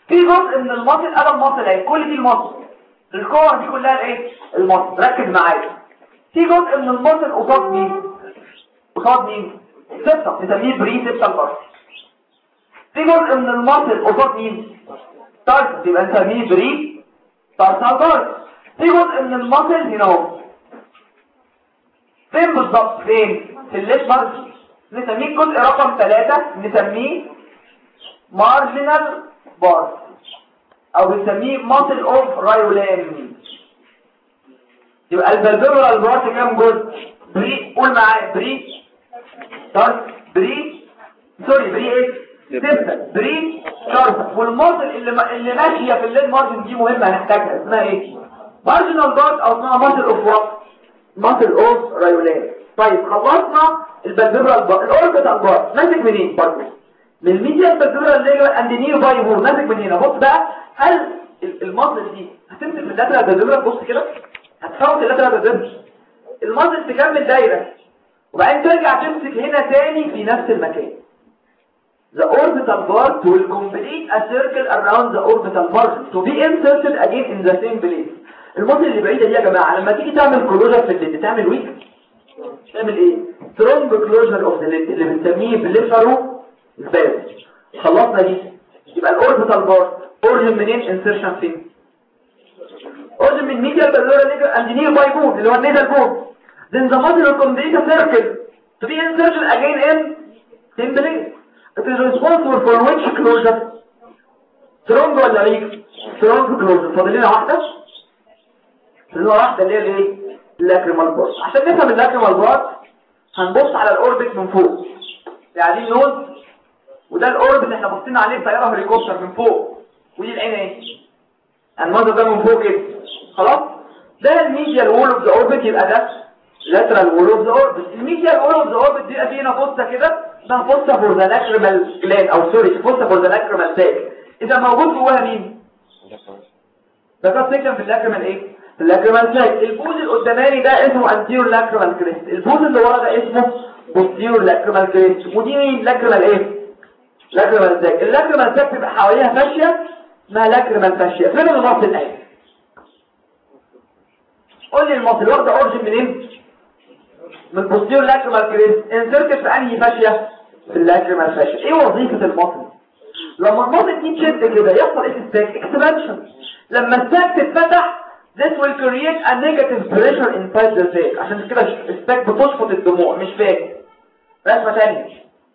في جزء من المصل انا المصل اهي كل دي المصل الكور دي كلها الايه المصل ركز معايا في جزء من المصل قصاد مين قصاد مين سبتم نسميه بري سبتم بارت في جزء من المصل قصاد مين تارس يبقى نسميه بري تارسال بارت في جزء من المصل هنا اهو فين بالظبط فين في الليت مارجن نسميه الجزء رقم 3 نسميه مارجنال بارت او بنسميه ماسل اوف رايولان يبقى البلبيرال بارت كام جزء بري قول معايا بري شارب بري سوري بري ايه سيمبل بري شارب والماسل اللي ما... اللي ماشيه في الليد مارجن دي مهمه هنحتاجها اسمها ايه مارجنال بارت او اسمها ماسل اوف وات ماسل اوف رايولان طيب خلصنا البلبيرال بارت الاوربيتال بارت ماسك منين برضه من الميديا البلبيرال ليجر اند نيو بايبور ماسك من هنا بص بقى هل المصل دي هتمسك من اللاترال بلبيرال بص كده هتفوت اللاترال بلبيرال المصل تكمل دايره وبعدين ترجع تمسك هنا تاني في نفس المكان The orbital part will complete a circle around the orbital margin to be inserted again in the same place. المصل اللي بعيدة دي يا جماعة لما تيجي تعمل كلوجر في الليد تعمل ويك تعمل ايه؟ strong closure of the lid اللي بنسميه بليفرو سباز خلصنا دي يبقى الاوربيتال بارت اورجن منين انسرشن فين اورجن من ميديال بالورا نيجر اند نير باي بون اللي هو النيدل بون then the muscle will complete a circle to be inserted again in same place it is responsible for which closure strong ولا weak strong closure فاضل لنا واحده فاضل لنا واحده اللي هي الايه اللاكريمال بارت عشان نفهم اللاكريمال بارت هنبص على الاوربت من فوق يعني دي النوز وده الاوربت اللي احنا باصين عليه بطياره هليكوبتر من فوق ودي العين اهي المنظر ده من فوق كده خلاص ده الميديال وول اوف ذا اوربت يبقى ده lateral wall of the orbit الميديال وول اوف ذا اوربت دي فيه هنا فوسه كده ده فوسه فور ذا لاكريمال جلاند او سوري فوسه فور ذا لاكريمال ساك اذا موجود جواها مين ده كان سيكشن في اللاكريمال ايه في اللاكريمال ساك البوز القداماني ده اسمه anterior lacrimal crest البوز اللي ورا ده اسمه posterior lacrimal crest ودي مين لاكريمال ايه لاكريمال ساك اللاكريمال ساك بيبقى حواليها فاشيه اسمها لاكريمال فاشيه فين المصل الايه قول لي المصل واخده اورجن منين من posterior lacrimal crest انسرتت في انهي فاشيه في اللاكريمال فاشيه ايه وظيفه المصل لما المصل دي تشد كده يحصل ايه في الساك اكسبانشن لما الساك تتفتح this will create a negative pressure inside the sac عشان كده الساك بتشفط الدموع مش فاهم رسمه ثانيه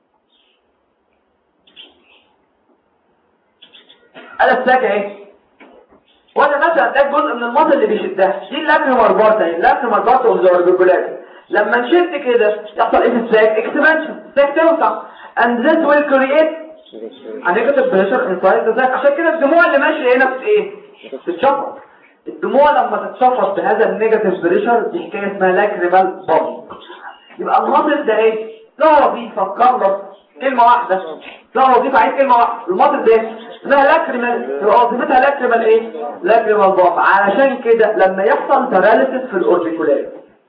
انا الساك اهي وانا مثلا ده جزء من المصل اللي بيشدها دي اللاكريمال بارت اهي اللاكريمال بارت اوف ذا اوربيكولار لما نشد كده يحصل ايه في الساك اكسبانشن الساك توسع and this will create a negative pressure inside the sac عشان كده الدموع اللي ماشيه هنا في ايه بتتشفط الدموع لما تتشفط بهذا النيجاتيف بريشر دي حكايه اسمها لاكريمال بامب يبقى المصل ده ايه له وظيفه كامله كلمه واحده له وظيفه عايز كلمه واحده المصل ده اسمها لاكريمال يبقى وظيفتها لاكريمال ايه لاكريمال بامب علشان كده لما يحصل باراليسيس في الاوربيكولار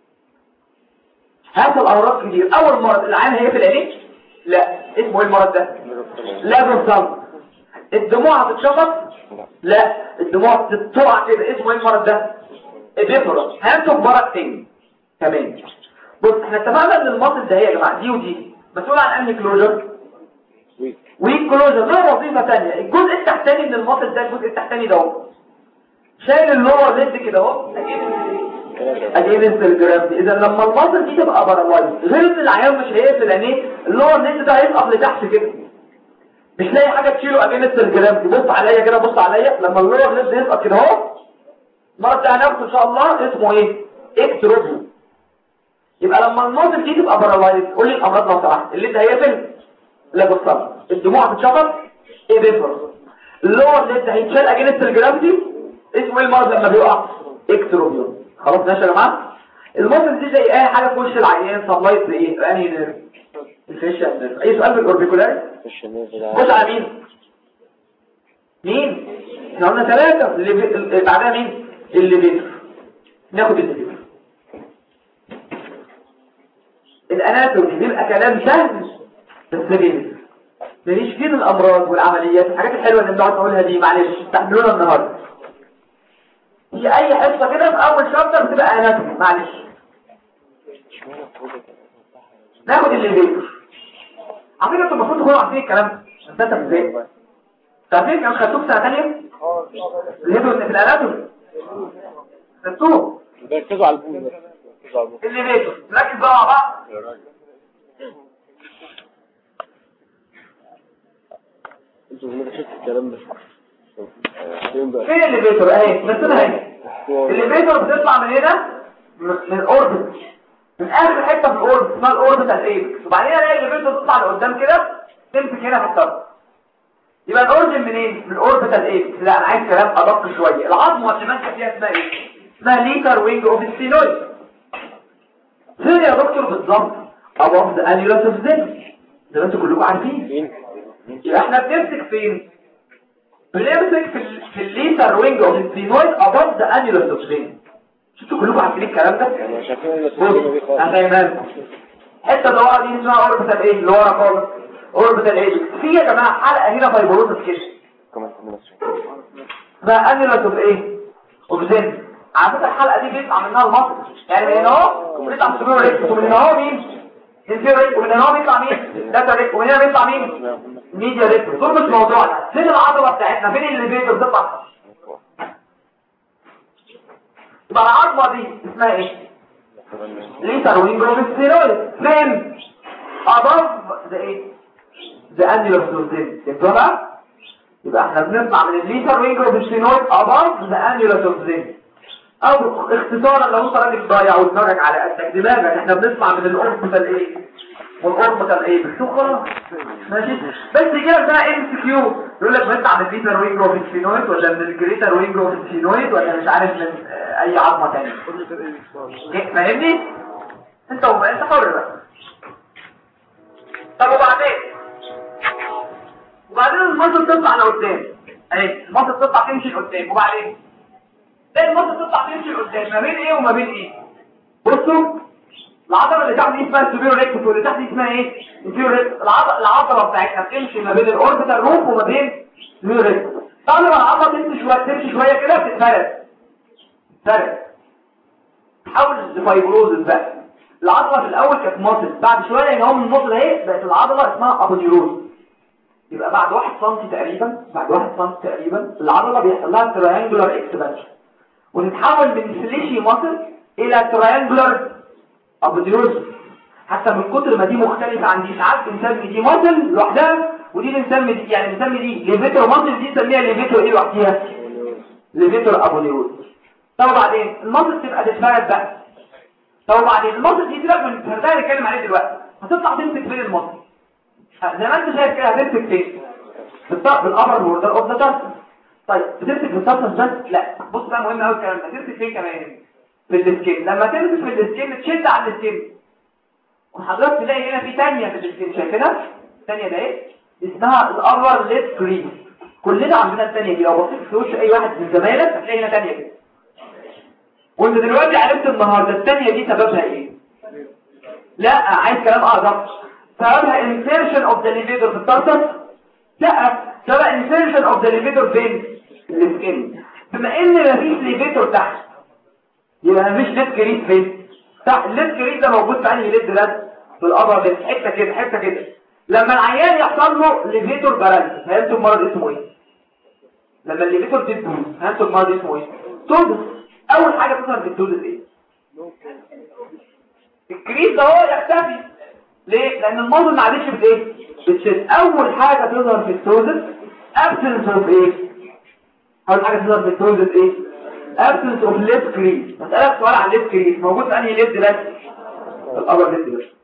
هيحصل امراض كتير اول مرض العين هيقفل عينيك لا اسمه ايه المرض ده لازم صمت الدموع هتتشفط لا الدموع تتطلع كده اسمه ايه المرض ده ابيفرا هنشوف مرض تاني كمان بص احنا اتفقنا ان المصل ده هي يا جماعه دي ودي مسؤول عن انهي كلوجر ويك كلوجر له وظيفه ثانيه الجزء التحتاني من المصل ده الجزء التحتاني ده اهو شايل اللور ليد كده اهو اجينست الجرافيتي اذا لما المصل دي تبقى بارالايز غير ان العيان مش هيقفل عينيه اللور ليد ده هيسقط لتحت كده مش لاقي حاجه تشيله اجينست الجرافيتي بص عليا كده بص عليا لما اللور ليد يسقط كده اهو المرض ده هناخده ان شاء الله اسمه ايه اكتروبيو يبقى لما المصل دي تبقى بارالايز قول لي الامراض لو سمحت اللي ده هيقفل لا بص الدموع هتتشفط ايه بيفر اللور ليد هيتشال اجينست الجرافيتي اسمه ايه المرض لما بيقع اكتروبيو خلاص ماشي يا جماعه المصل دي زي اي حاجه في وش العيان سبلايت بايه انهي نيرف الفيشال نيرف اي سؤال بالاوربيكولار خش على مين مين احنا قلنا ثلاثه اللي بي... اللي بعدها مين اللي بيتر ناخد اللي بيتر الاناتومي بيبقى كلام سهل بس بيتر ماليش فين الامراض والعمليات الحاجات الحلوه اللي بنقعد نقولها دي معلش استحملونا النهارده في اي حصه كده في اول شابتر بتبقى اناتومي معلش ناخد اللي بيته على فكره انتوا المفروض تكونوا عارفين الكلام ده انت ازاي تعرفين كان خدتوه في سنه ثانيه اللي في الاناتومي خدتوه ركزوا على البول بس ركزوا على البول اللي بيته نركز بقى مع بعض انتوا ما شفتوا الكلام ده فين بقى فين اللي بيته اهي نرسمها اهي اللي بيته بتطلع من هنا من من الاوربت من اخر حته في الاوربت اسمها الاوربت الايبكس وبعدين الاقي اللي بيته تطلع لقدام كده تمسك هنا في الطرف يبقى الاورجن منين من الاوربت الايبكس لا انا عايز كلام ادق شويه العظمه اللي ماسكه فيها اسمها ايه اسمها ليتر وينج اوف السينويد فين يا دكتور بالظبط above the annulus of Zen زي ما انتوا كلكم عارفين فين يبقى احنا بنمسك فين بنمسك في ال في الليتر وينج اوف السينويد above the annulus of Zen شفتوا كلكم عارفين الكلام ده يعني شايفين المسؤولين دي بص خالص هفهمها الحته اللي ورا دي اسمها اوربيتال ايه اللي ورا خالص اوربيتال ايه في يا جماعه حلقه هنا فايبروزس كده كمان في المسؤولين اسمها انيلوس اوف ايه اوف زين على فكره الحلقه دي بيطلع منها المصل يعني من هنا اهو بيطلع سوبر ريكس ومن هنا اهو مين انفير ريكس ومن هنا اهو بيطلع مين داتا ريكس ومن هنا بيطلع مين ميديا ريكس دول مش موضوعنا فين العضله بتاعتنا فين اللي بيقدر بتطلع يبقى العظمه دي اسمها ايه ليتر وينج اوف ستيرويد فين above the ايه the annulus of Zen فهمتوا بقى يبقى احنا بنطلع من الليتر وينج اوف ستيرويد above the annulus of Zen او اختصارا لو انت راجل ضايع ودماغك على قدك دماغك احنا بنطلع من الاوربيتال ايه والاوربيتال ايه بس خلاص ماشي بس كده ده ام سي كيو يقول لك بنطلع من الليتر وينج اوف ستيرويد ولا من الجريتر وينج اوف ستيرويد ولا مش عارف من آه، اي عظمه ثانيه إيه، فاهمني انت وبقى انت حر بقى طب وبعدين وبعدين المصل تطلع لقدام اهي المصل تطلع تمشي لقدام وبعدين ايه المصل تطلع تمشي لقدام ما بين ايه وما بين ايه بصوا العضله اللي تحت دي اسمها السوبيرو ريكتوس واللي تحت دي اسمها ايه السوبيرو ريكتوس العضله العضله بتاعتنا بتمشي ما بين الاوربيتال روف وما بين السوبيرو ريكتوس طبعا لما العضله تمشي شويه تمشي شويه كده بتتفرد تتفرد تحول لفايبروزس بقى العضله في الاول كانت ماسل بعد شويه ان هو من الماسل اهي بقت العضله اسمها ابونيوروز يبقى بعد 1 سم تقريبا بعد 1 سم تقريبا العضله بيحصل لها تريانجولار اكسبانشن وتتحول من فليشي ماسل الى تريانجولار ابونيوروز حتى من كتر ما دي مختلفه عن دي ساعات بنسمي دي ماسل لوحدها ودي بنسمي دي يعني بنسمي دي ليفيتور ماسل دي نسميها ليفيتور ايه لوحديها ليفيتور ابونيوروز طب وبعدين الماسل تبقى تتفرد بقى طب وبعدين المصل دي سيبك من الفردان اللي اتكلم عليه دلوقتي هتطلع تمسك فين المصل زي ما انت شايف كده هتمسك فين في الطرف الابر بوردر اوف ذا تاسس طيب بتمسك في التاسس بس لا بص بقى مهم قوي الكلام ده تمسك فين كمان في السكين لما تمسك في السكين تشد على السكين وحضرتك تلاقي هنا في ثانيه في السكين شايفينها الثانيه ده ايه اسمها الابر ليد كريس كلنا عندنا الثانيه دي لو بصيت في وش اي واحد من زمايلك هتلاقي هنا ثانيه كده وانت دلوقتي عرفت النهارده الثانيه دي سببها ايه لا عايز كلام اعظم سببها insertion of the levator في الترتس لا سبب insertion of the levator فين السكين بما ان مفيش levator تحت يبقى مفيش ليد كريس فين تحت الليد كريس ده موجود في انهي ليد ده في الابر ليد حته كده حته كده لما العيان يحصل له ليفيتور باراليسيس فهمتوا المرض اسمه ايه لما الليفيتور تدوز فهمتوا المرض اسمه ايه توزس اول حاجه تظهر في التوزس ايه الكريس ده هو يختفي ليه لان المنظر ما عادش بايه بتشد اول حاجه تظهر في التوزس absence of ايه اول حاجه تظهر في التوزس ايه absence of left crease مسألة سؤال عن left crease موجود في انهي left بس في الأبر left بس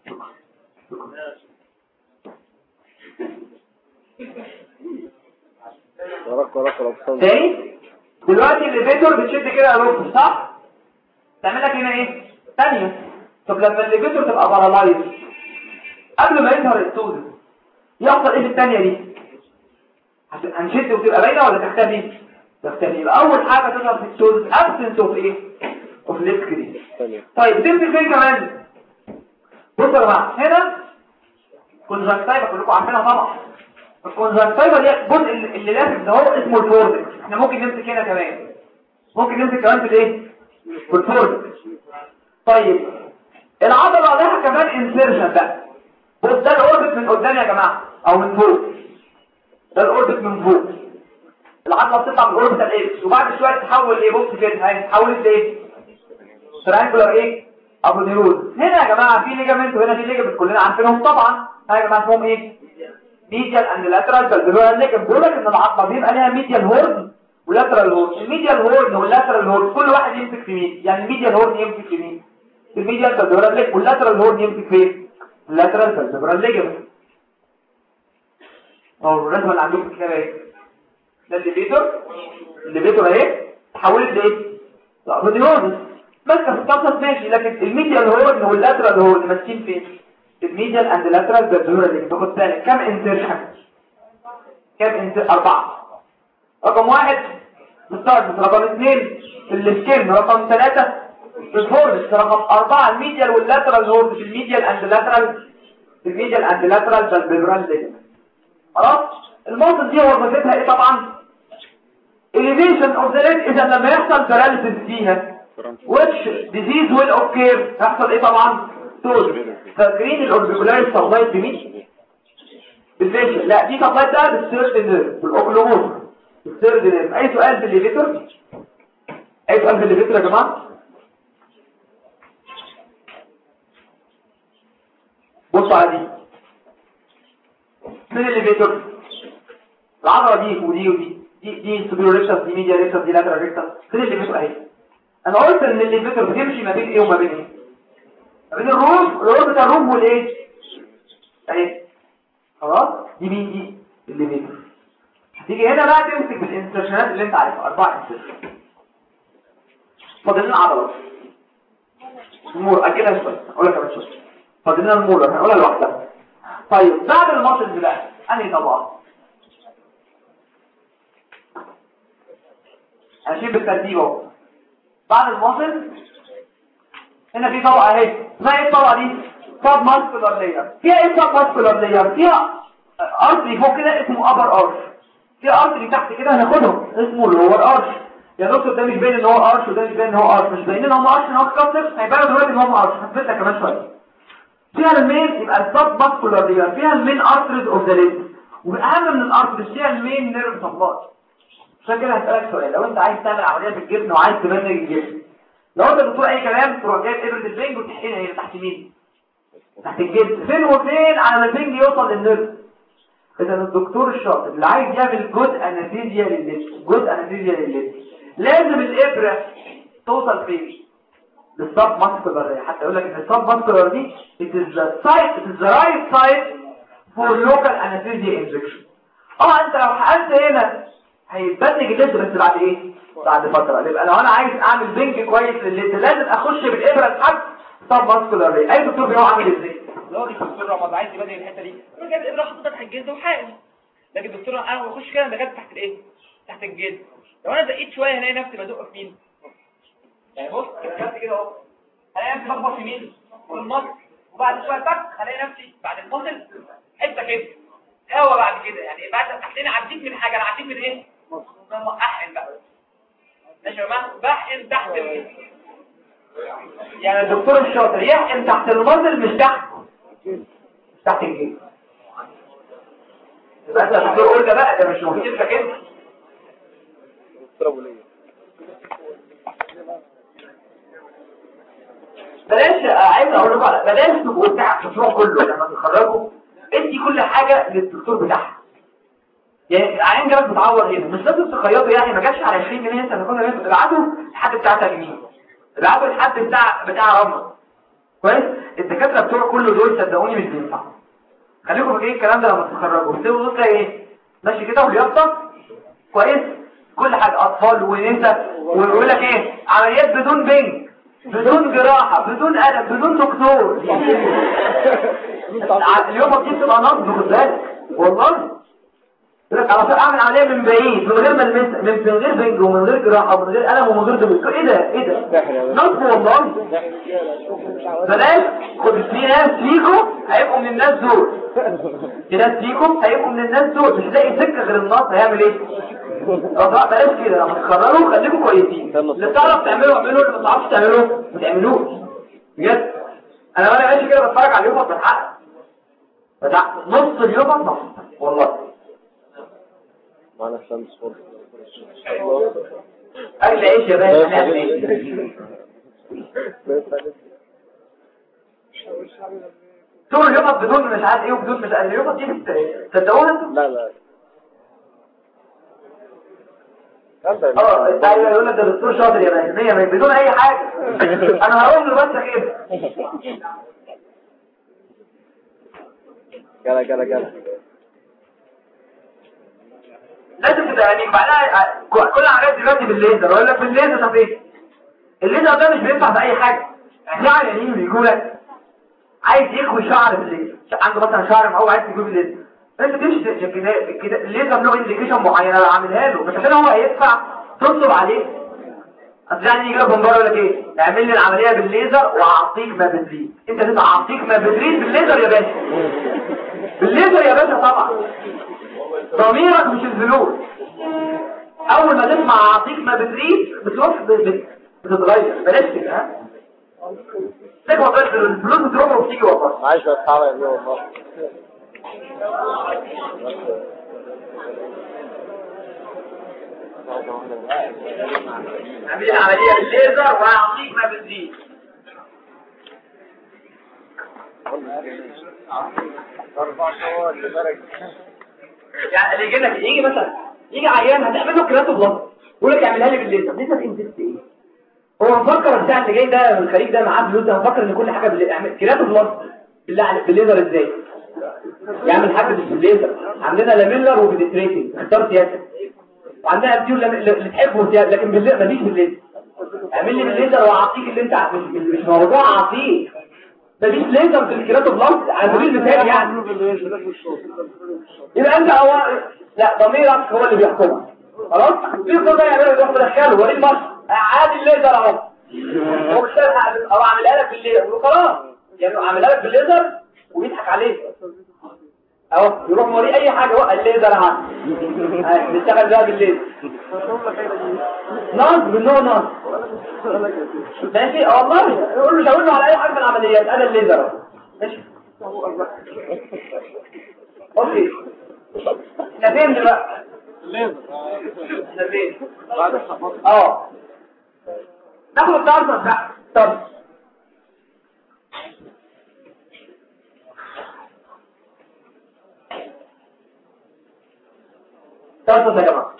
وراك وراك الأبطال تاني دلوقتي الليفيتور بتشد كده يا دكتور صح تعمل لك هنا ايه ثانيه طب لما الليفيتور تبقى بارالايز قبل ما يظهر التوزن يحصل ايه في الثانيه دي هت- هنشد وتبقى باينه ولا تختفي تختفي يبقى اول حاجه تظهر في التوزن ابسنس اوف ايه اوف ليت كريس ثانية طيب تمسك فين كمان بصوا يا جماعه هنا كونجكتيفا كلكم عارفينها طبعا الكونجكتيفا دي الجزء اللي اللي لافف ده هو اسمه الفورتكس احنا ممكن نمسك هنا كمان ممكن نمسك كمان في الايه في الفورتكس طيب العضله لها كمان انسيرشن بقى بص ده الاوربت من قدام يا جماعه او من فوق ده الاوربت من فوق العضله بتطلع من الاوربت الاكس وبعد شويه تتحول لايه بص كده هي اتحولت لايه ترانجولار ايه ابو نيرون هنا يا جماعه في ليجامنت وهنا في ليجامنت كلنا عارفينهم طبعا ها يا جماعه اسمهم ايه ميديال اند لاترال بالبلورال ليجامنت بيقول لك ان العضله بيبقى ليها ميديال هورن ولاترال هورن الميديال هورن واللاترال هورن كل واحد يمسك في مين يعني الميديال هورن يمسك في مين في الميديال بالبلورال ليجامنت واللاترال هورن يمسك في اللاترال بالبلورال ليجامنت اهو الرسمه اللي عندكم في الكتاب اهي ده الليفيتور الليفيتور اهي تحولت لايه لا روديوزس ماسكه في القفص ماشي لكن الميديال هورن واللاترال هورن ماسكين فين الميديال اند لاترال بالبلورال ليجامنت تاخد بالك كام انسيرشن كام انسيرشن اربعه رقم واحد السارجس رقم اثنين السكين رقم ثلاثة الهورس رقم أربعة الميديال واللاترال هورس في الميديال اند لاترال في الميديال اند لاترال بالبيبرال ليجمنت خلاص الموضوع دي وظيفتها ايه طبعا elevation of the leg اذا لما يحصل paralysis فيها which disease will occur يحصل ايه طبعا تول فاكرين الاوربيكولار سبلايت بمين بالفيشن لا دي سبلايت ده بالسيرد نيرف بالاوكلوموس الثيرد نيرف اي سؤال في الليفيتور اي سؤال في الليفيتور يا جماعه بصوا على دي فين الليفيتور العضله دي ودي ودي دي دي سوبيرو ريكتس دي ميديا ريكتس دي لاترال ريكتس فين الليفيتور اهي انا قلت ان الليفيتور بتمشي ما بين ايه وما بين ايه ما بين الروم الروم بتاع الروم والايه اهي خلاص دي مين دي الليفيتور تيجي هنا بقى تمسك بالانسرشنات اللي انت عارفها اربع انسرشن فاضل لنا عضلات المور اجلها شويه اقولها كمان شويه فاضل لنا المور هنقولها لوحدها طيب بعد الماسلز بقى انهي طبقه هنشيل بالترتيب اهو بعد الماسلز هنا في طبقه اهي اسمها ايه الطبقه دي سب ماسكولار لاير فيها ايه سب ماسكولار لاير فيها ارتري فوق كده اسمه ابر ارش في ارتري تحت كده هناخدهم اسمه اللور ارش يا دكتور ده مش باين ان هو ارش وده مش باين ان هو ارش مش باين ان هو ارش ان هو كابتر هيبان دلوقتي ان هو ارش هثبت لك كمان شويه فيها المين يبقى السب ماسكولار لاير فيها المين ارتريز اوف ذا ليد والاهم من الارتريز فيها المين نيرف سبلاي عشان كده هسألك سؤال لو انت عايز تعمل عمليه في الجبن وعايز تبنج الجبن لو انت دكتور اي كلام تروح جايب ابره البنج وتحقنها هنا تحت مين تحت الجبن فين وفين على ما البنج يوصل للنيرف اذا الدكتور الشاطر اللي عايز يعمل جزء انستيزيا لللبس جزء انستيزيا لللبس لازم الابره توصل فين للصاب ماسكولار حتى يقول لك ان الصاب ماسكولار دي it is the site it is the right site for local anesthesia injection اه انت لو حقنت هنا هيتبنج اللبس بس بعد ايه بعد فتره يبقى لو انا عايز اعمل بنج كويس لللبس لازم اخش بالابره لحد صاب ماسكولار اي دكتور بيقع عامل ازاي لو الدكتور رمضان عايز يبدل الحته دي يقول جايب الابره حاططها تحت الجلد وحقن لكن الدكتور انا بخش كده انا دخلت تحت الايه تحت الجلد لو انا زقيت شويه هلاقي نفسي بدق في مين يعني بص دخلت كده اهو هلاقي نفسي بخبط في مين في المصل وبعد شويه تك هلاقي نفسي بعد المصل حته كده هوا بعد كده يعني بعد هتلاقيني عديت من حاجه انا عديت من ايه لما احقن بقى ماشي يا جماعه بحقن تحت ال... يعني الدكتور الشاطر يحقن تحت المنزل مش تحت مش تحت الجيب يبقى انت الدكتور قول ده بقى ده مش مهتمك انت بلاش عايز اقول لكم على بلاش تبقوا بتاع المشروع كله لما تتخرجوا ادي كل حاجه للدكتور بتاعها يعني عين جابك بتعور هنا مش لازم تخيطه يعني ما جاتش على 20 جنيه انت هتاخدها منه ابعته لحد بتاع تجميل ابعته لحد بتاع بتاع رمل كويس الدكاتره بتوع كل دول صدقوني مش بينفع خليكم فاكرين الكلام ده لما تتخرجوا بتبقوا بص ايه ماشي كده وبيضطر كويس كل حاجه اطفال ونساء ويقول لك ايه عمليات بدون بنج بدون جراحه بدون قلم بدون دكتور اليوم دي بتبقى نصب خد بالك والله يقول لك على اعمل عمليه من بعيد من غير ما المس من من غير بنج ومن غير جراحه ومن غير قلم ومن غير دكتور ايه ده ايه ده نصب والله بلاش خد في ناس فيكم هيبقوا من الناس دول في ناس فيكم هيبقوا من الناس دول مش هتلاقي سكه غير النص هيعمل ايه اه بلاش كده لما تقرروا خليكم كويسين اللي تعرف تعمله اعمله اللي ما تعرفش تعمله ما تعملوش بجد انا وانا ماشي كده بتفرج على اليوم بتحقق بتحقق نص اليوم نص والله معنا شمس فرصة اكل عيش يا باشا نعمل ايه طول اليوم بدون مش عارف ايه وبدون مش عارف اليوم دي بت- تصدقوها انتوا لا لا اه ايوه يقول لك ده دكتور شاطر يا باشا 100 بدون اي حاجه انا هقول له بس كده جلا جلا جلا لازم تبقى يعني بعدها كل الحاجات دلوقتي بالليزر اقول لك بالليزر طب ايه الليزر ده مش بينفع في اي حاجه يعني يعني بيقول لك عايز يكوي شعر بالليزر عنده مثلا شعر معوج عايز يجيب بالليزر انت تمشي كده كده الليزر له انديكيشن معين انا عاملها له بس عشان هو هيدفع تنصب عليه اصل يعني يجي لك من بره يقول لك ايه اعمل لي العمليه بالليزر واعطيك ما بدريد انت تدفع اعطيك ما بدريد بالليزر يا باشا بالليزر يا باشا طبعا ضميرك مش الفلوس اول ما تسمع اعطيك ما بدريد بتروح ب- ب- بتتغير بلاش كده ها تكوى بس الفلوس بتروح وبتيجي والله معاش بس صعبة يا ابني والله اعمل لي العمليه بالليزر واعطيك ما بدريد يعني اللي يجي لك يجي مثلا يجي عيان هتعمل له كراتو بلس يقول لك اعملها لي بالليزر ليزر انت ايه هو مفكر بتاع اللي جاي ده من الخليج ده معاه فلوس ده مفكر ان كل حاجه بالليزر اعمل كراتو بلس بالله عليك بالليزر ازاي يعمل حاجه مش بالليزر عندنا لاميلر وبيديتريتنج اختار سياسه وعندنا امتيول اللي تحبه سياسه لكن بالليزر مفيش بالليزر اعمل لي بالليزر واعطيك اللي انت ع- مش مش مش موضوع اعطيك مفيش ليزر في الكراتو بلس على سبيل المثال يعني يبقى انت هو لا ضميرك هو اللي بيحكمك خلاص في قضيه يعملها يروح مدخله وليه المرش عادي الليزر اهو هو مش فاهم او اعملها لك بالليزر وخلاص يعني اعملها لك بالليزر ويضحك عليك اهو يروح موريه اي حاجه هو الليزر اهو أهي، نشتغل بقى بالليزر نص بالنوع نص ماشي اه والله يقول له شاور له على اي حاجه من العمليات انا الليزر اهو ماشي اوكي احنا فين دلوقتي احنا فين اه ناخد الطرف بتاع طب طرف يا جماعه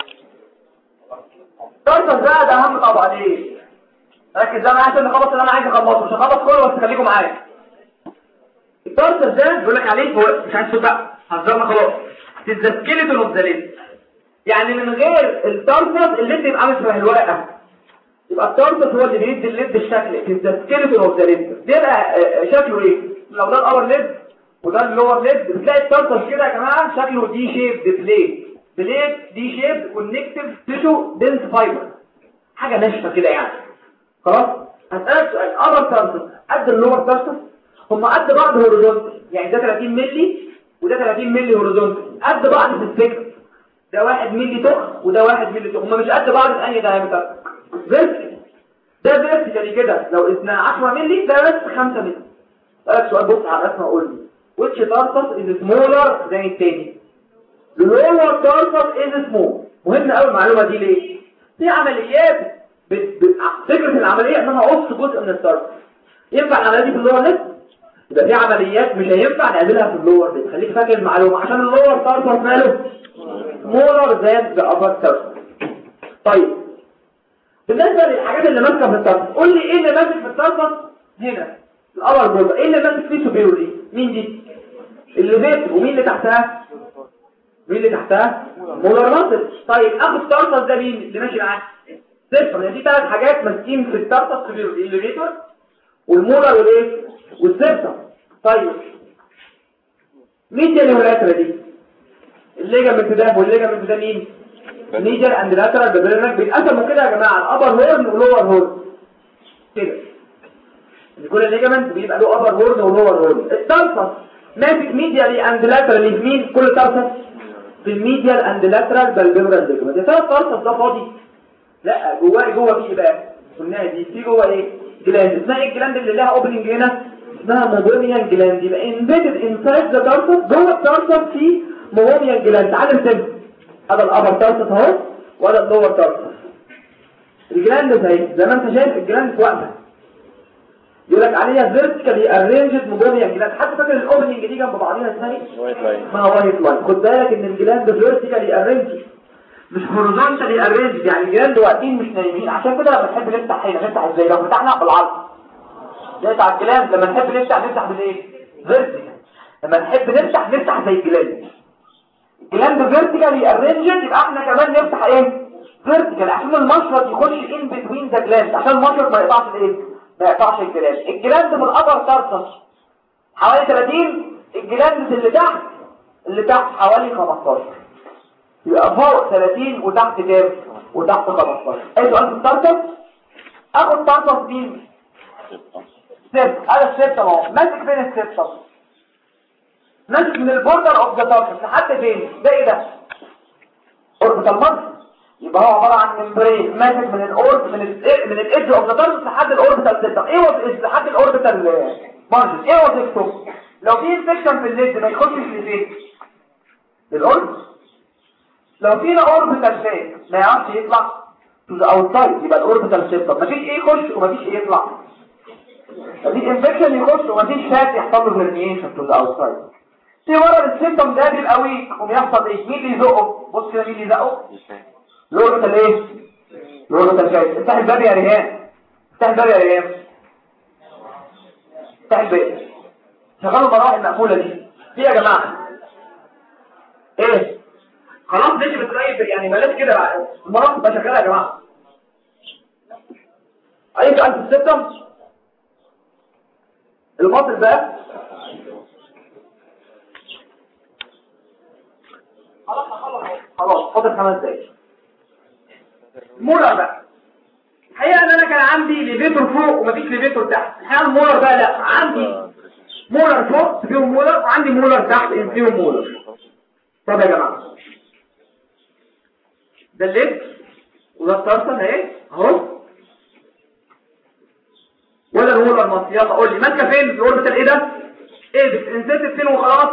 طرف ده ده اهم طبعا ليه ركز بقى معايا عشان نخلص اللي انا عايز اخلصه مش هخلص كله بس خليكم معايا الطرف ده بيقول لك عليه هو مش عايز بقى هزرنا خلاص تتذكري النبذلين يعني من غير الطرف الليد يبقى عامل شبه الورقه يبقى الطرف هو اللي بيدي الليد الشكل تتذكري النبذلين بيبقى آه، شكله ايه لو ده الابر ليد وده اللور ليد بتلاقي الطرف كده يا جماعه شكله دي شيب بليد بليد دي شيب كونكتيف تيشو دنس فايبر حاجه ناشفه كده يعني خلاص هسألك سؤال الابر تارسس قد اللور تارسس هم قد بعض هوريزونتال يعني ده 30 مللي وده 30 مللي هوريزونتال قد بعض في السكر ده 1 مللي تخ وده 1 مللي تخ هم مش قد بعض في انهي دايمتر فيرتيكال ده فيرتيكالي كده لو قسنا 10 مللي ده بس 5 مللي اسالك سؤال بص على الرسمه وقول لي which tarsus is smaller than التاني lower tarsus is small مهم قوي المعلومه دي ليه في عمليات بت... بت... فكره العمليه ان انا اقص جزء من التارسس ينفع العمليه دي في اللور ليست يبقى في عمليات مش هينفع نعملها في اللور ليست خليك فاكر المعلومه عشان اللور تارسس ماله smaller than the upper tarsus طيب بالنسبه للحاجات اللي ماسكه في التارسس قول لي ايه اللي ماسك في التارسس هنا الابر بورد ايه اللي ماسك فيه سوبيرولي مين دي اللي فيت ومين اللي تحتها مين اللي تحتها مولر ماسل طيب اخو التارسس ده مين اللي ماشي معاه صفر يعني دي ثلاث حاجات ماسكين في التارسس سوبيرولي الليفيتور والمولر والايه والسيرتر طيب مين دي الهولاترا دي الليجامنت ده والليجامنت ده مين ميجر اند لاترال بيبرنك بيتقسموا كده يا جماعه الابر هورن ولور هورن كده كل الليجامنت بيبقى له ابر هورن ولور هورن الترفس ماسك ميديالي اند لاترال في مين كل ترفس في الميديال اند لاترال بالبيبرال ليجامنت يا ترى الترفس ده فاضي لا جواه جوه في بقى قلنا دي في جوه ايه جلاند اسمها ايه الجلاند اللي لها اوبننج هنا اسمها موبونيان جلاند يبقى امبيدد انسايد ذا ترفس جوه الترفس في موبونيان جلاند تعال نرسم هذا الابر ترفس اهو ولا اللور ترفس الجلاند زي زي ما انت شايف الجلاند واقفه يقول لك عليها فيرتيكالي ارينجد موبونيان جلاند حتى فاكر الاوبننج دي جنب بعضيها اسمها ايه وايت لاين اسمها وايت لاين خد بالك ان الجلاند فيرتيكالي ارينجد مش هوريزونتالي ارينجد يعني الجلاند واقفين مش نايمين عشان كده لما تحب نفتح هنا نفتح ازاي لو فتحنا بالعرض زي بتاع الجلاند لما نحب نفتح نفتح بالايه فيرتيكال لما نحب نفتح نفتح زي الجلاند الجلاند فيرتيكالي ارينجد يبقى احنا كمان نفتح ايه فيرتيكال عشان المشرط يخش ان بتوين ذا جلاند عشان المشرط ما يقطعش الايه ما يقطعش الجلاند الجلاند من الابر ترسس حوالي 30 الجلاند اللي تحت اللي تحت حوالي 15 يبقى فوق 30 وتحت كام وتحت 15 اي سؤال في الترسس اخد ترسس مين ست هذا الست اهو ماسك فين الست ماسك من البوردر اوف ذا تارجت لحد فين ده ايه ده اوربيتال مارك يبقى هو عباره عن ممبرين ماسك من الاورب من ال من الايدج اوف ذا تارجت لحد الاوربيتال سيستم ايه وظيفته لحد الاوربيتال مارجن ايه وظيفته لو في انفكشن في الليد ما يخشش لفين للاورب لو فينا اوربيتال فين ما يعرفش يطلع تو ذا اوتسايد يبقى الاوربيتال سيستم مفيش ايه يخش ومفيش ايه يطلع مفيش انفكشن يخش ومفيش فات يحصل له فيرميشن تو ذا اوتسايد في مرض السيمتوم ده بيبقى ويك وبيحصل ايه مين اللي يزقه بص كده مين اللي يزقه الاوربيتال ايه الاوربيتال شايف افتح الباب يا ريهام افتح الباب يا ريهام افتح الباب شغلوا المراوح المقفوله دي دي يا جماعه ايه خلاص ماشي بتريب يعني بلاش كده بقى المراوح تبقى شغاله يا جماعه اي سؤال في السيستم المصل بقى خلاص خلاص خلاص فاضل خمس دقايق مولر بقى الحقيقه ان انا كان عندي ليفيتور فوق ومفيش ليفيتور تحت الحقيقه المولر بقى لا عندي مولر فوق فيهم مولر وعندي مولر تحت فيهم مولر طب يا جماعه ده الليفت وده الترسل اهي اهو ولا المولر المصري يلا قول لي ماسكه فين الاوربيتال ايه ده ايه بتنزلت فين وخلاص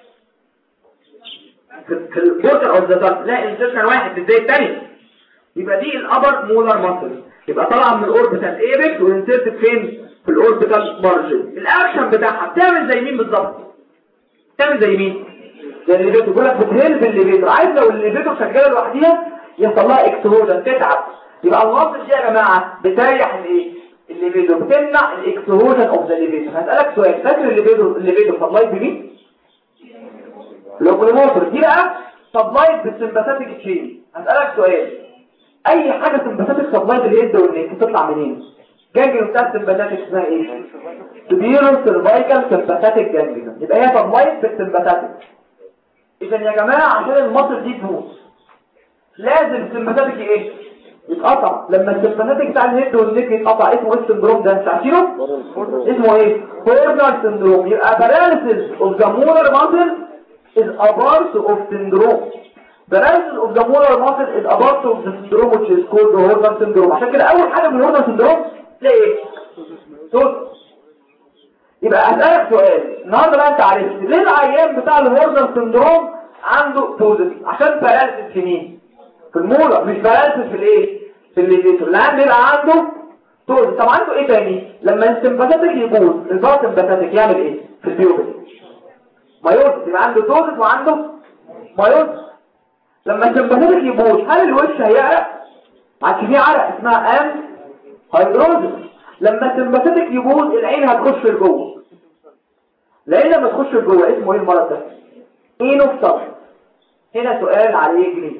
في البورتر اوف ذا دارت لا انسيرشن واحد ازاي الثاني يبقى دي الابر مولر ماسل يبقى طالعه من الاوربيتال ايبكس وانسيرتد فين في الاوربيتال مارجن الاكشن بتاعها بتعمل زي مين بالظبط بتعمل زي مين زي الليفيتور بيقول لك بتهلب الليفيتور عايز لو الليفيتور شغاله لوحديها يحصل لها اكسهوجن تتعب يبقى الماسل دي يا جماعه بتريح الايه الليفيتور بتمنع الاكسهوجن اوف ذا الليفيتور هسالك سؤال فاكر الليفيتور الليفيتور سبلايت بمين لوكوموتور دي بقى سبلايت بالسمباثيك تشين هسألك سؤال اي حاجة سمباثيك سبلايت اليد والنيك تطلع منين جانجليون بتاع السمباثيك اسمها ايه سبيرو سيرفايكال سمباثيك جانجليون يبقى هي سبلايت بالسمباثيك اذا يا جماعة عشان المصل دي تموت لازم السمباثيك ايه يتقطع لما السمباثيك بتاع الهيد والنيك يتقطع اسمه ايه السندروم ده مش عارفينه اسمه ايه هورنر سندروم يبقى باراليسيس اوف ذا مولر ماسل is a part of syndrome. The rest of the molar muscle is a part of the syndrome which is called the Horner syndrome. عشان كده أول حاجة من الهورنر syndrome تلاقي إيه؟ توت. يبقى أسألك سؤال النهارده بقى أنت عرفت ليه العيان بتاع الهورنر syndrome عنده توزن عشان باراليسيس في مين؟ في المولر مش باراليسيس في الإيه؟ في الليفيتور العيان بيبقى عنده توزن طب عنده إيه تاني؟ لما السمباثيك يبوظ الباراسمباثيك يعمل إيه؟ في البيوبل مايوز يبقى عنده توزس وعنده مايوز لما السمباثيك يبوظ هل الوش هيعرق عشان فيه عرق اسمها ام هيدروزس لما السمباثيك يبوظ العين هتخش لجوه العين لما تخش لجوه اسمه ايه المرض ده اينوفتر هنا سؤال عليه جنيه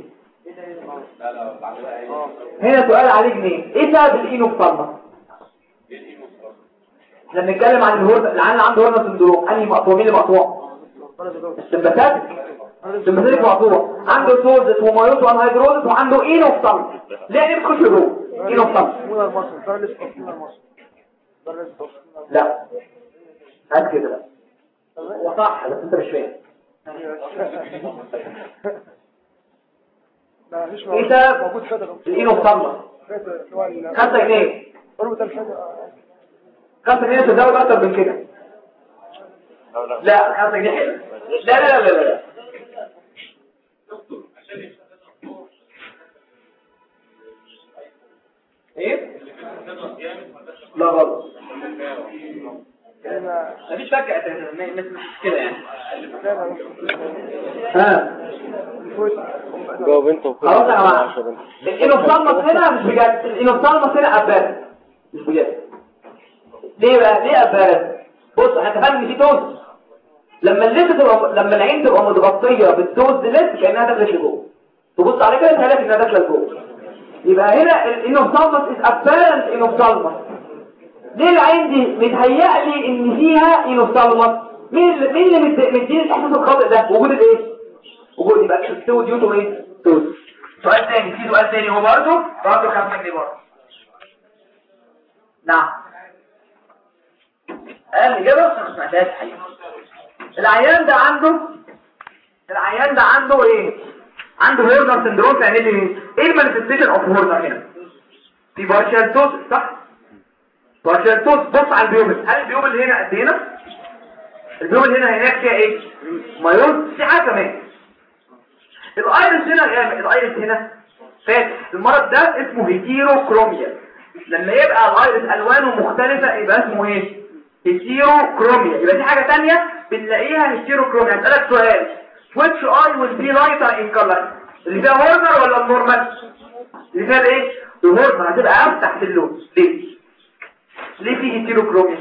هنا سؤال عليه جنيه ايه سبب الاينوفتر احنا بنتكلم عن الهرم العيان اللي عنده هرم سندروم انهي مقطوع مين اللي مقطوع السمباثيك سمباثيك مقطوع عنده توزت ومايوت وانهيدروزت وعنده اينوفتالمس ليه يعني بتخش جوه اينوفتالمس مولر مصر بارلس اوف مولر مصر بارلس اوف لا هات كده لا هو صح بس انت مش فاهم لا مفيش ايه ده موجود فاتر الاينوفتالمس فاتر اللي هو ال- 5 جنيه اوربيتال فاتر 5 جنيه تزود اكتر من كده لا 5 جنيه حلو لا لا لا لا لا ايه لا غلط مفيش فكة اساسا مش مش كده يعني ها جاوب انت وكل خلاص يا جماعه عشرة انت. الانوفتالمس هنا مش بجد الانوفتالمس هنا ابارد مش بجد ليه بقى ليه ابارد بص احنا اتفقنا ان في دوز لما الليد تبقى لما العين تبقى متغطيه بالدوز ليد كانها داخله لجوه تبص على كده تلاقي انها داخله لجوه يبقى هنا الانوفتالمس از ابارنت انوفتالمس ليه العين دي متهيأ لي ان فيها انوفتالمس مين اللي مين اللي مد- مديني الاحساس الخاطئ ده وجود الايه وجود يبقى السود يوتو ايه سود سؤال تاني في سؤال تاني هو برضه برضه 5 جنيه برضه نعم قال الإجابة بس ما سمعتهاش حقيقة العيان ده عنده العيان ده عنده ايه عنده هورنر سندروم يعني ايه ايه المانيفستيشن اوف هورنر هنا في بارشال توس صح بارشال توس بص على البيوبل هل البيوبل هنا قد هنا البيوبل هنا هناك فيها ايه مايوز في حاجه كمان الايرس هنا جامد الايرس هنا فاتح المرض ده اسمه هيتيروكروميا لما يبقى الايرس الوانه مختلفه يبقى اسمه ايه هيتيروكروميا يبقى دي حاجه تانية بنلاقيها هيتيروكروميا هسألك سؤال which eye will be lighter in color اللي فيها هورنر ولا النورمال اللي فيها ايه الهورنر هتبقى افتح في اللون ليه ليه في هيتيروكروميا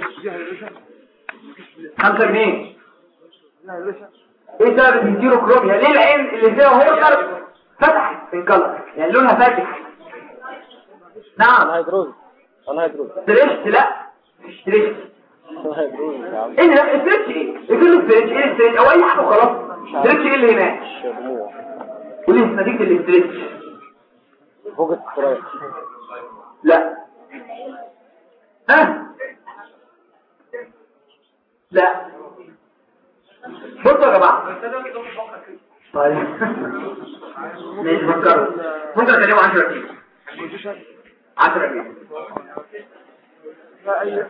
خمسة جنيه لا يا باشا ايه سبب الهيتيروكروميا ليه العين اللي فيها هورنر فتحت الكلر يعني لونها فاتح نعم انهيدروز انهيدروز ستريشت لا ستريشت انهيدروز يا عم ايه ده ستريتش ايه ايه كله ستريتش ايه ستريتش او اي حاجه خلاص ستريتش ايه اللي هناك شموع قولي نتيجه الاستريتش فوق السترايك لا ها لا بصوا يا جماعه طيب ماشي فكروا ممكن اكلمه 10 دقايق 10 دقايق لا اي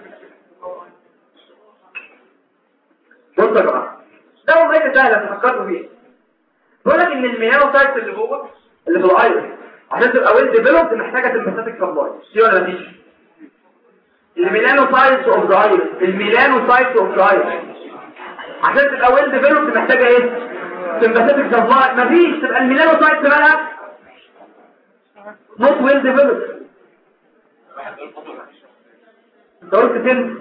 بصوا يا جماعه ده مميز سهله تفكروا فيه بيقول لك ان المينانوسايتس اللي جوه اللي في الايرس عشان تبقى ويل ديفلوبد محتاجه سمباثيك سبلاي دي ولا مفيش الميلانوسايتس اوف ذا ايرس الميلانوسايتس اوف ذا ايرس عشان تبقى ويل ديفلوبد محتاجه ايه سمباثيك سبلاي مفيش تبقى الميلانوسايتس مالها نوت ويل ديفلوبد انت قلت تنس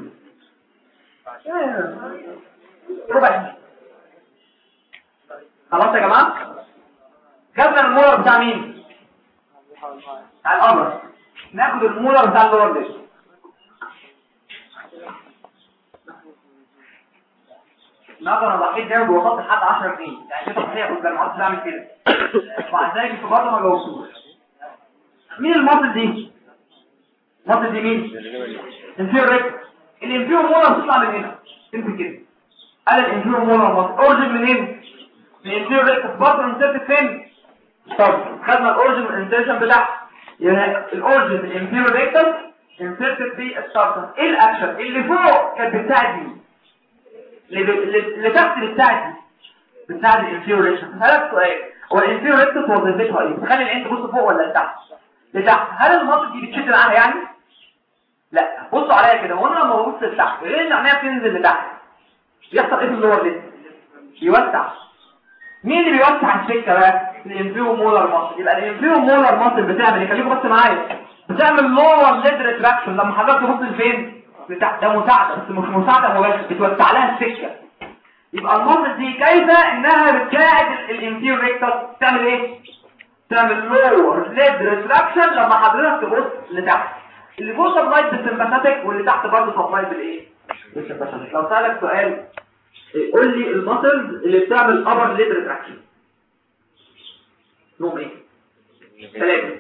ربع خلاص يا جماعه جبنا المولر بتاع مين بتاع القمر ناخد المولر بتاع اللورد النهارده انا ضحيت جامد ووصلت لحد 10 جنيه يعني دي تضحيه كنت انا عاوز اعمل كده ومع ذلك انتوا برضه ما جاوبتوش مين المصل دي؟ المصل دي مين؟ انفير ريك الانفير مولر بتطلع من هنا انت كده قال الانفير مولر مصل اورجن منين؟ من الانفير ريك برضه انسرت فين؟ طب خدنا الاورجن والانسرشن بتاعها يعني الاورجن الانفير ريكتس انسرتد في السارتن ايه الاكشن اللي فوق كانت بتاعت مين؟ اللي, اللي اللي تحت اللي بتاعت دي بتاعت الانفير ريكتس هسألك سؤال هو الانفير ريكتس وظيفتها ايه؟ تخلي العين تبص فوق ولا لتحت؟ لتحت هل المصل دي بتشد معاها يعني؟ لا بصوا عليا كده هو انا لما ببص لتحت ايه اللي عينيها بتنزل لتحت يحصل ايه في اللور ليد يوسع مين اللي بيوسع السكه بقى الانفيرو مولر ماسل يبقى الانفيرو مولر ماسل بتعمل ايه خليكم بس معايا بتعمل لور ليد ريتراكشن لما حضرتك تبص لفين لتحت ده مساعده بس مش مساعده مباشره بتوسع لها السكه يبقى الماسل دي كيف انها بتساعد الانفيرو ريكتس تعمل ايه تعمل لور ليد ريتراكشن لما حضرتك تبص لتحت اللي فوق سبلايت بالسمباثيك واللي تحت برضه سبلايت بالايه بالسمباثيك لو سالك سؤال إيه، قول لي المسلز اللي بتعمل ابر ليد ريتراكشن اسمهم ايه ثلاثه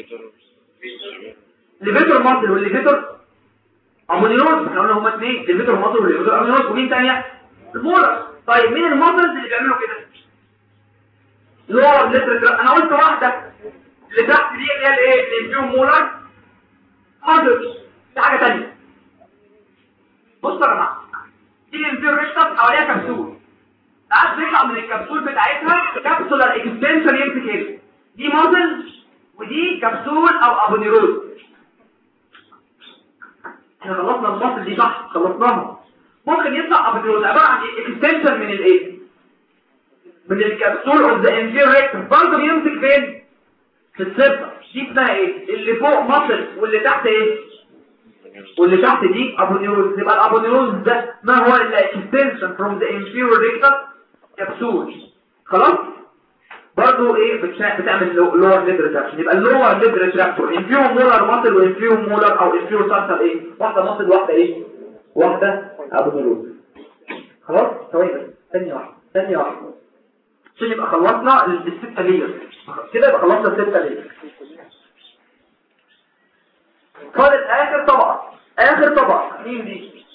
ليفيتور ماسل والليفيتور امونيروز احنا قلنا هما اثنين ليفيتور ماسل والليفيتور امونيروز ومين ثانيه المولر طيب مين الماسلز اللي بيعملوا كده لور لتر انا قلت واحده اللي تحت دي اللي هي الايه اللي فيهم مولر ماسلز في حاجه ثانيه بصوا يا جماعه دي الانفير ريكتس حواليها كبسول ساعات بيطلع من الكبسول بتاعتها كبسولار اكستنشن يمسك هنا دي ماسل ودي كبسول او ابونيروز احنا خلصنا الماسل دي صح خلصناها ممكن يطلع ابونيروز عباره عن اكستنشن من الايه من الكبسول اوف ذا انفير ريكتس برضه بيمسك فين في السبه دي اسمها ايه اللي فوق ماسل واللي تحت ايه واللي تحت دي ابونيروز يبقى الابونيروز ده ما هو الا extension from the inferior rectus كبسول خلاص برضو ايه بتشا- بتعمل لور ليد ريتراكشن يبقى اللور ليد ريتراكتور ان فيهم مولر ماسل وان فيهم مولر او ان فيهم سارسل ايه واحده ماسل واحده ايه واحده ابونيروز خلاص ثواني بس ثانيه واحده ثانيه واحده عشان يبقى خلصنا الستة لير كده يبقى خلصنا الستة لير فاضل اخر طبقة اخر طبقة مين دي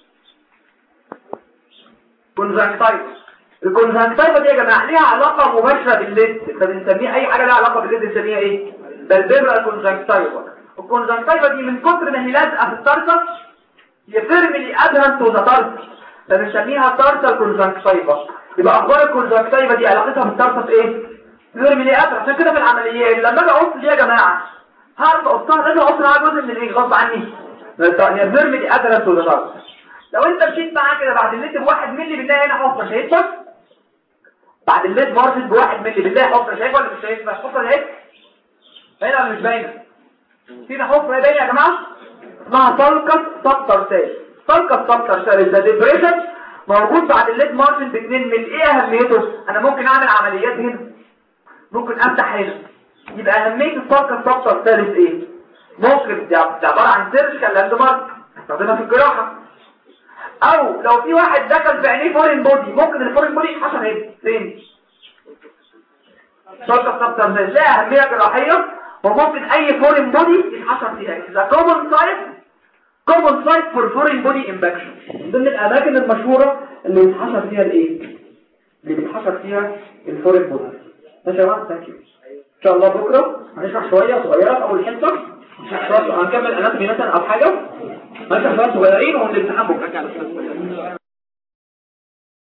كونجكتايفس الكونجكتايفا دي يا جماعة ليها علاقة مباشرة بالليد فبنسميها اي حاجة لها علاقة بالليد بنسميها ايه بالبيبرا كونجكتايفا الكونجكتايفا دي من كتر ما هي لازقة في الترسل يفرملي ادهن تو ذا ترسل فبنسميها ترسل كونجكتايفا يبقى اخبار الكونجكتايفا دي علاقتها بالترسل ايه يفرملي ادهن عشان كده في العمليات لما اجي اقص دي يا جماعة هعرف اقصها لازم اقص معاها جزء من الايه غصب عني يفرملي ادهن تو ذا ترسل لو انت مشيت معاه كده بعد الليت بواحد ملي بالله هنا حفرة شايفها بعد الليت مارشل بواحد ملي بالله حفرة شايفها ولا مش شايفها حفرة اهي باينه ولا مش باينه فينا حفرة باينه يا جماعه اسمها سلقة سبتر سيل سلقة سبتر سيل ده ديبريشن موجود بعد الليت مارشل ب 2 ملي ايه اهميته انا ممكن اعمل عمليات هنا ممكن افتح هنا يبقى اهميه السلقة سبتر سيل ايه ممكن ده ده عباره عن سيرجيكال لاند مارك استخدمها في الجراحه او لو في واحد دخل في عينيه فورين بودي ممكن الفورين بودي يتحشر هنا فين شرطة سبتر زي لها اهمية جراحية وممكن اي فورين بودي يتحشر فيها اذا كومن سايت كومن سايت فور فورين بودي امباكشن من ضمن الاماكن المشهورة اللي يتحشر فيها الايه اللي بيتحشر فيها الفورين بودي ماشي يا جماعه ثانك يو ان شاء الله بكره هنشرح شويه صغيره في اول حصه هنكمل اناتومي مثلا او حاجه هنشرح شويه صغيرين وهنمتحن بكره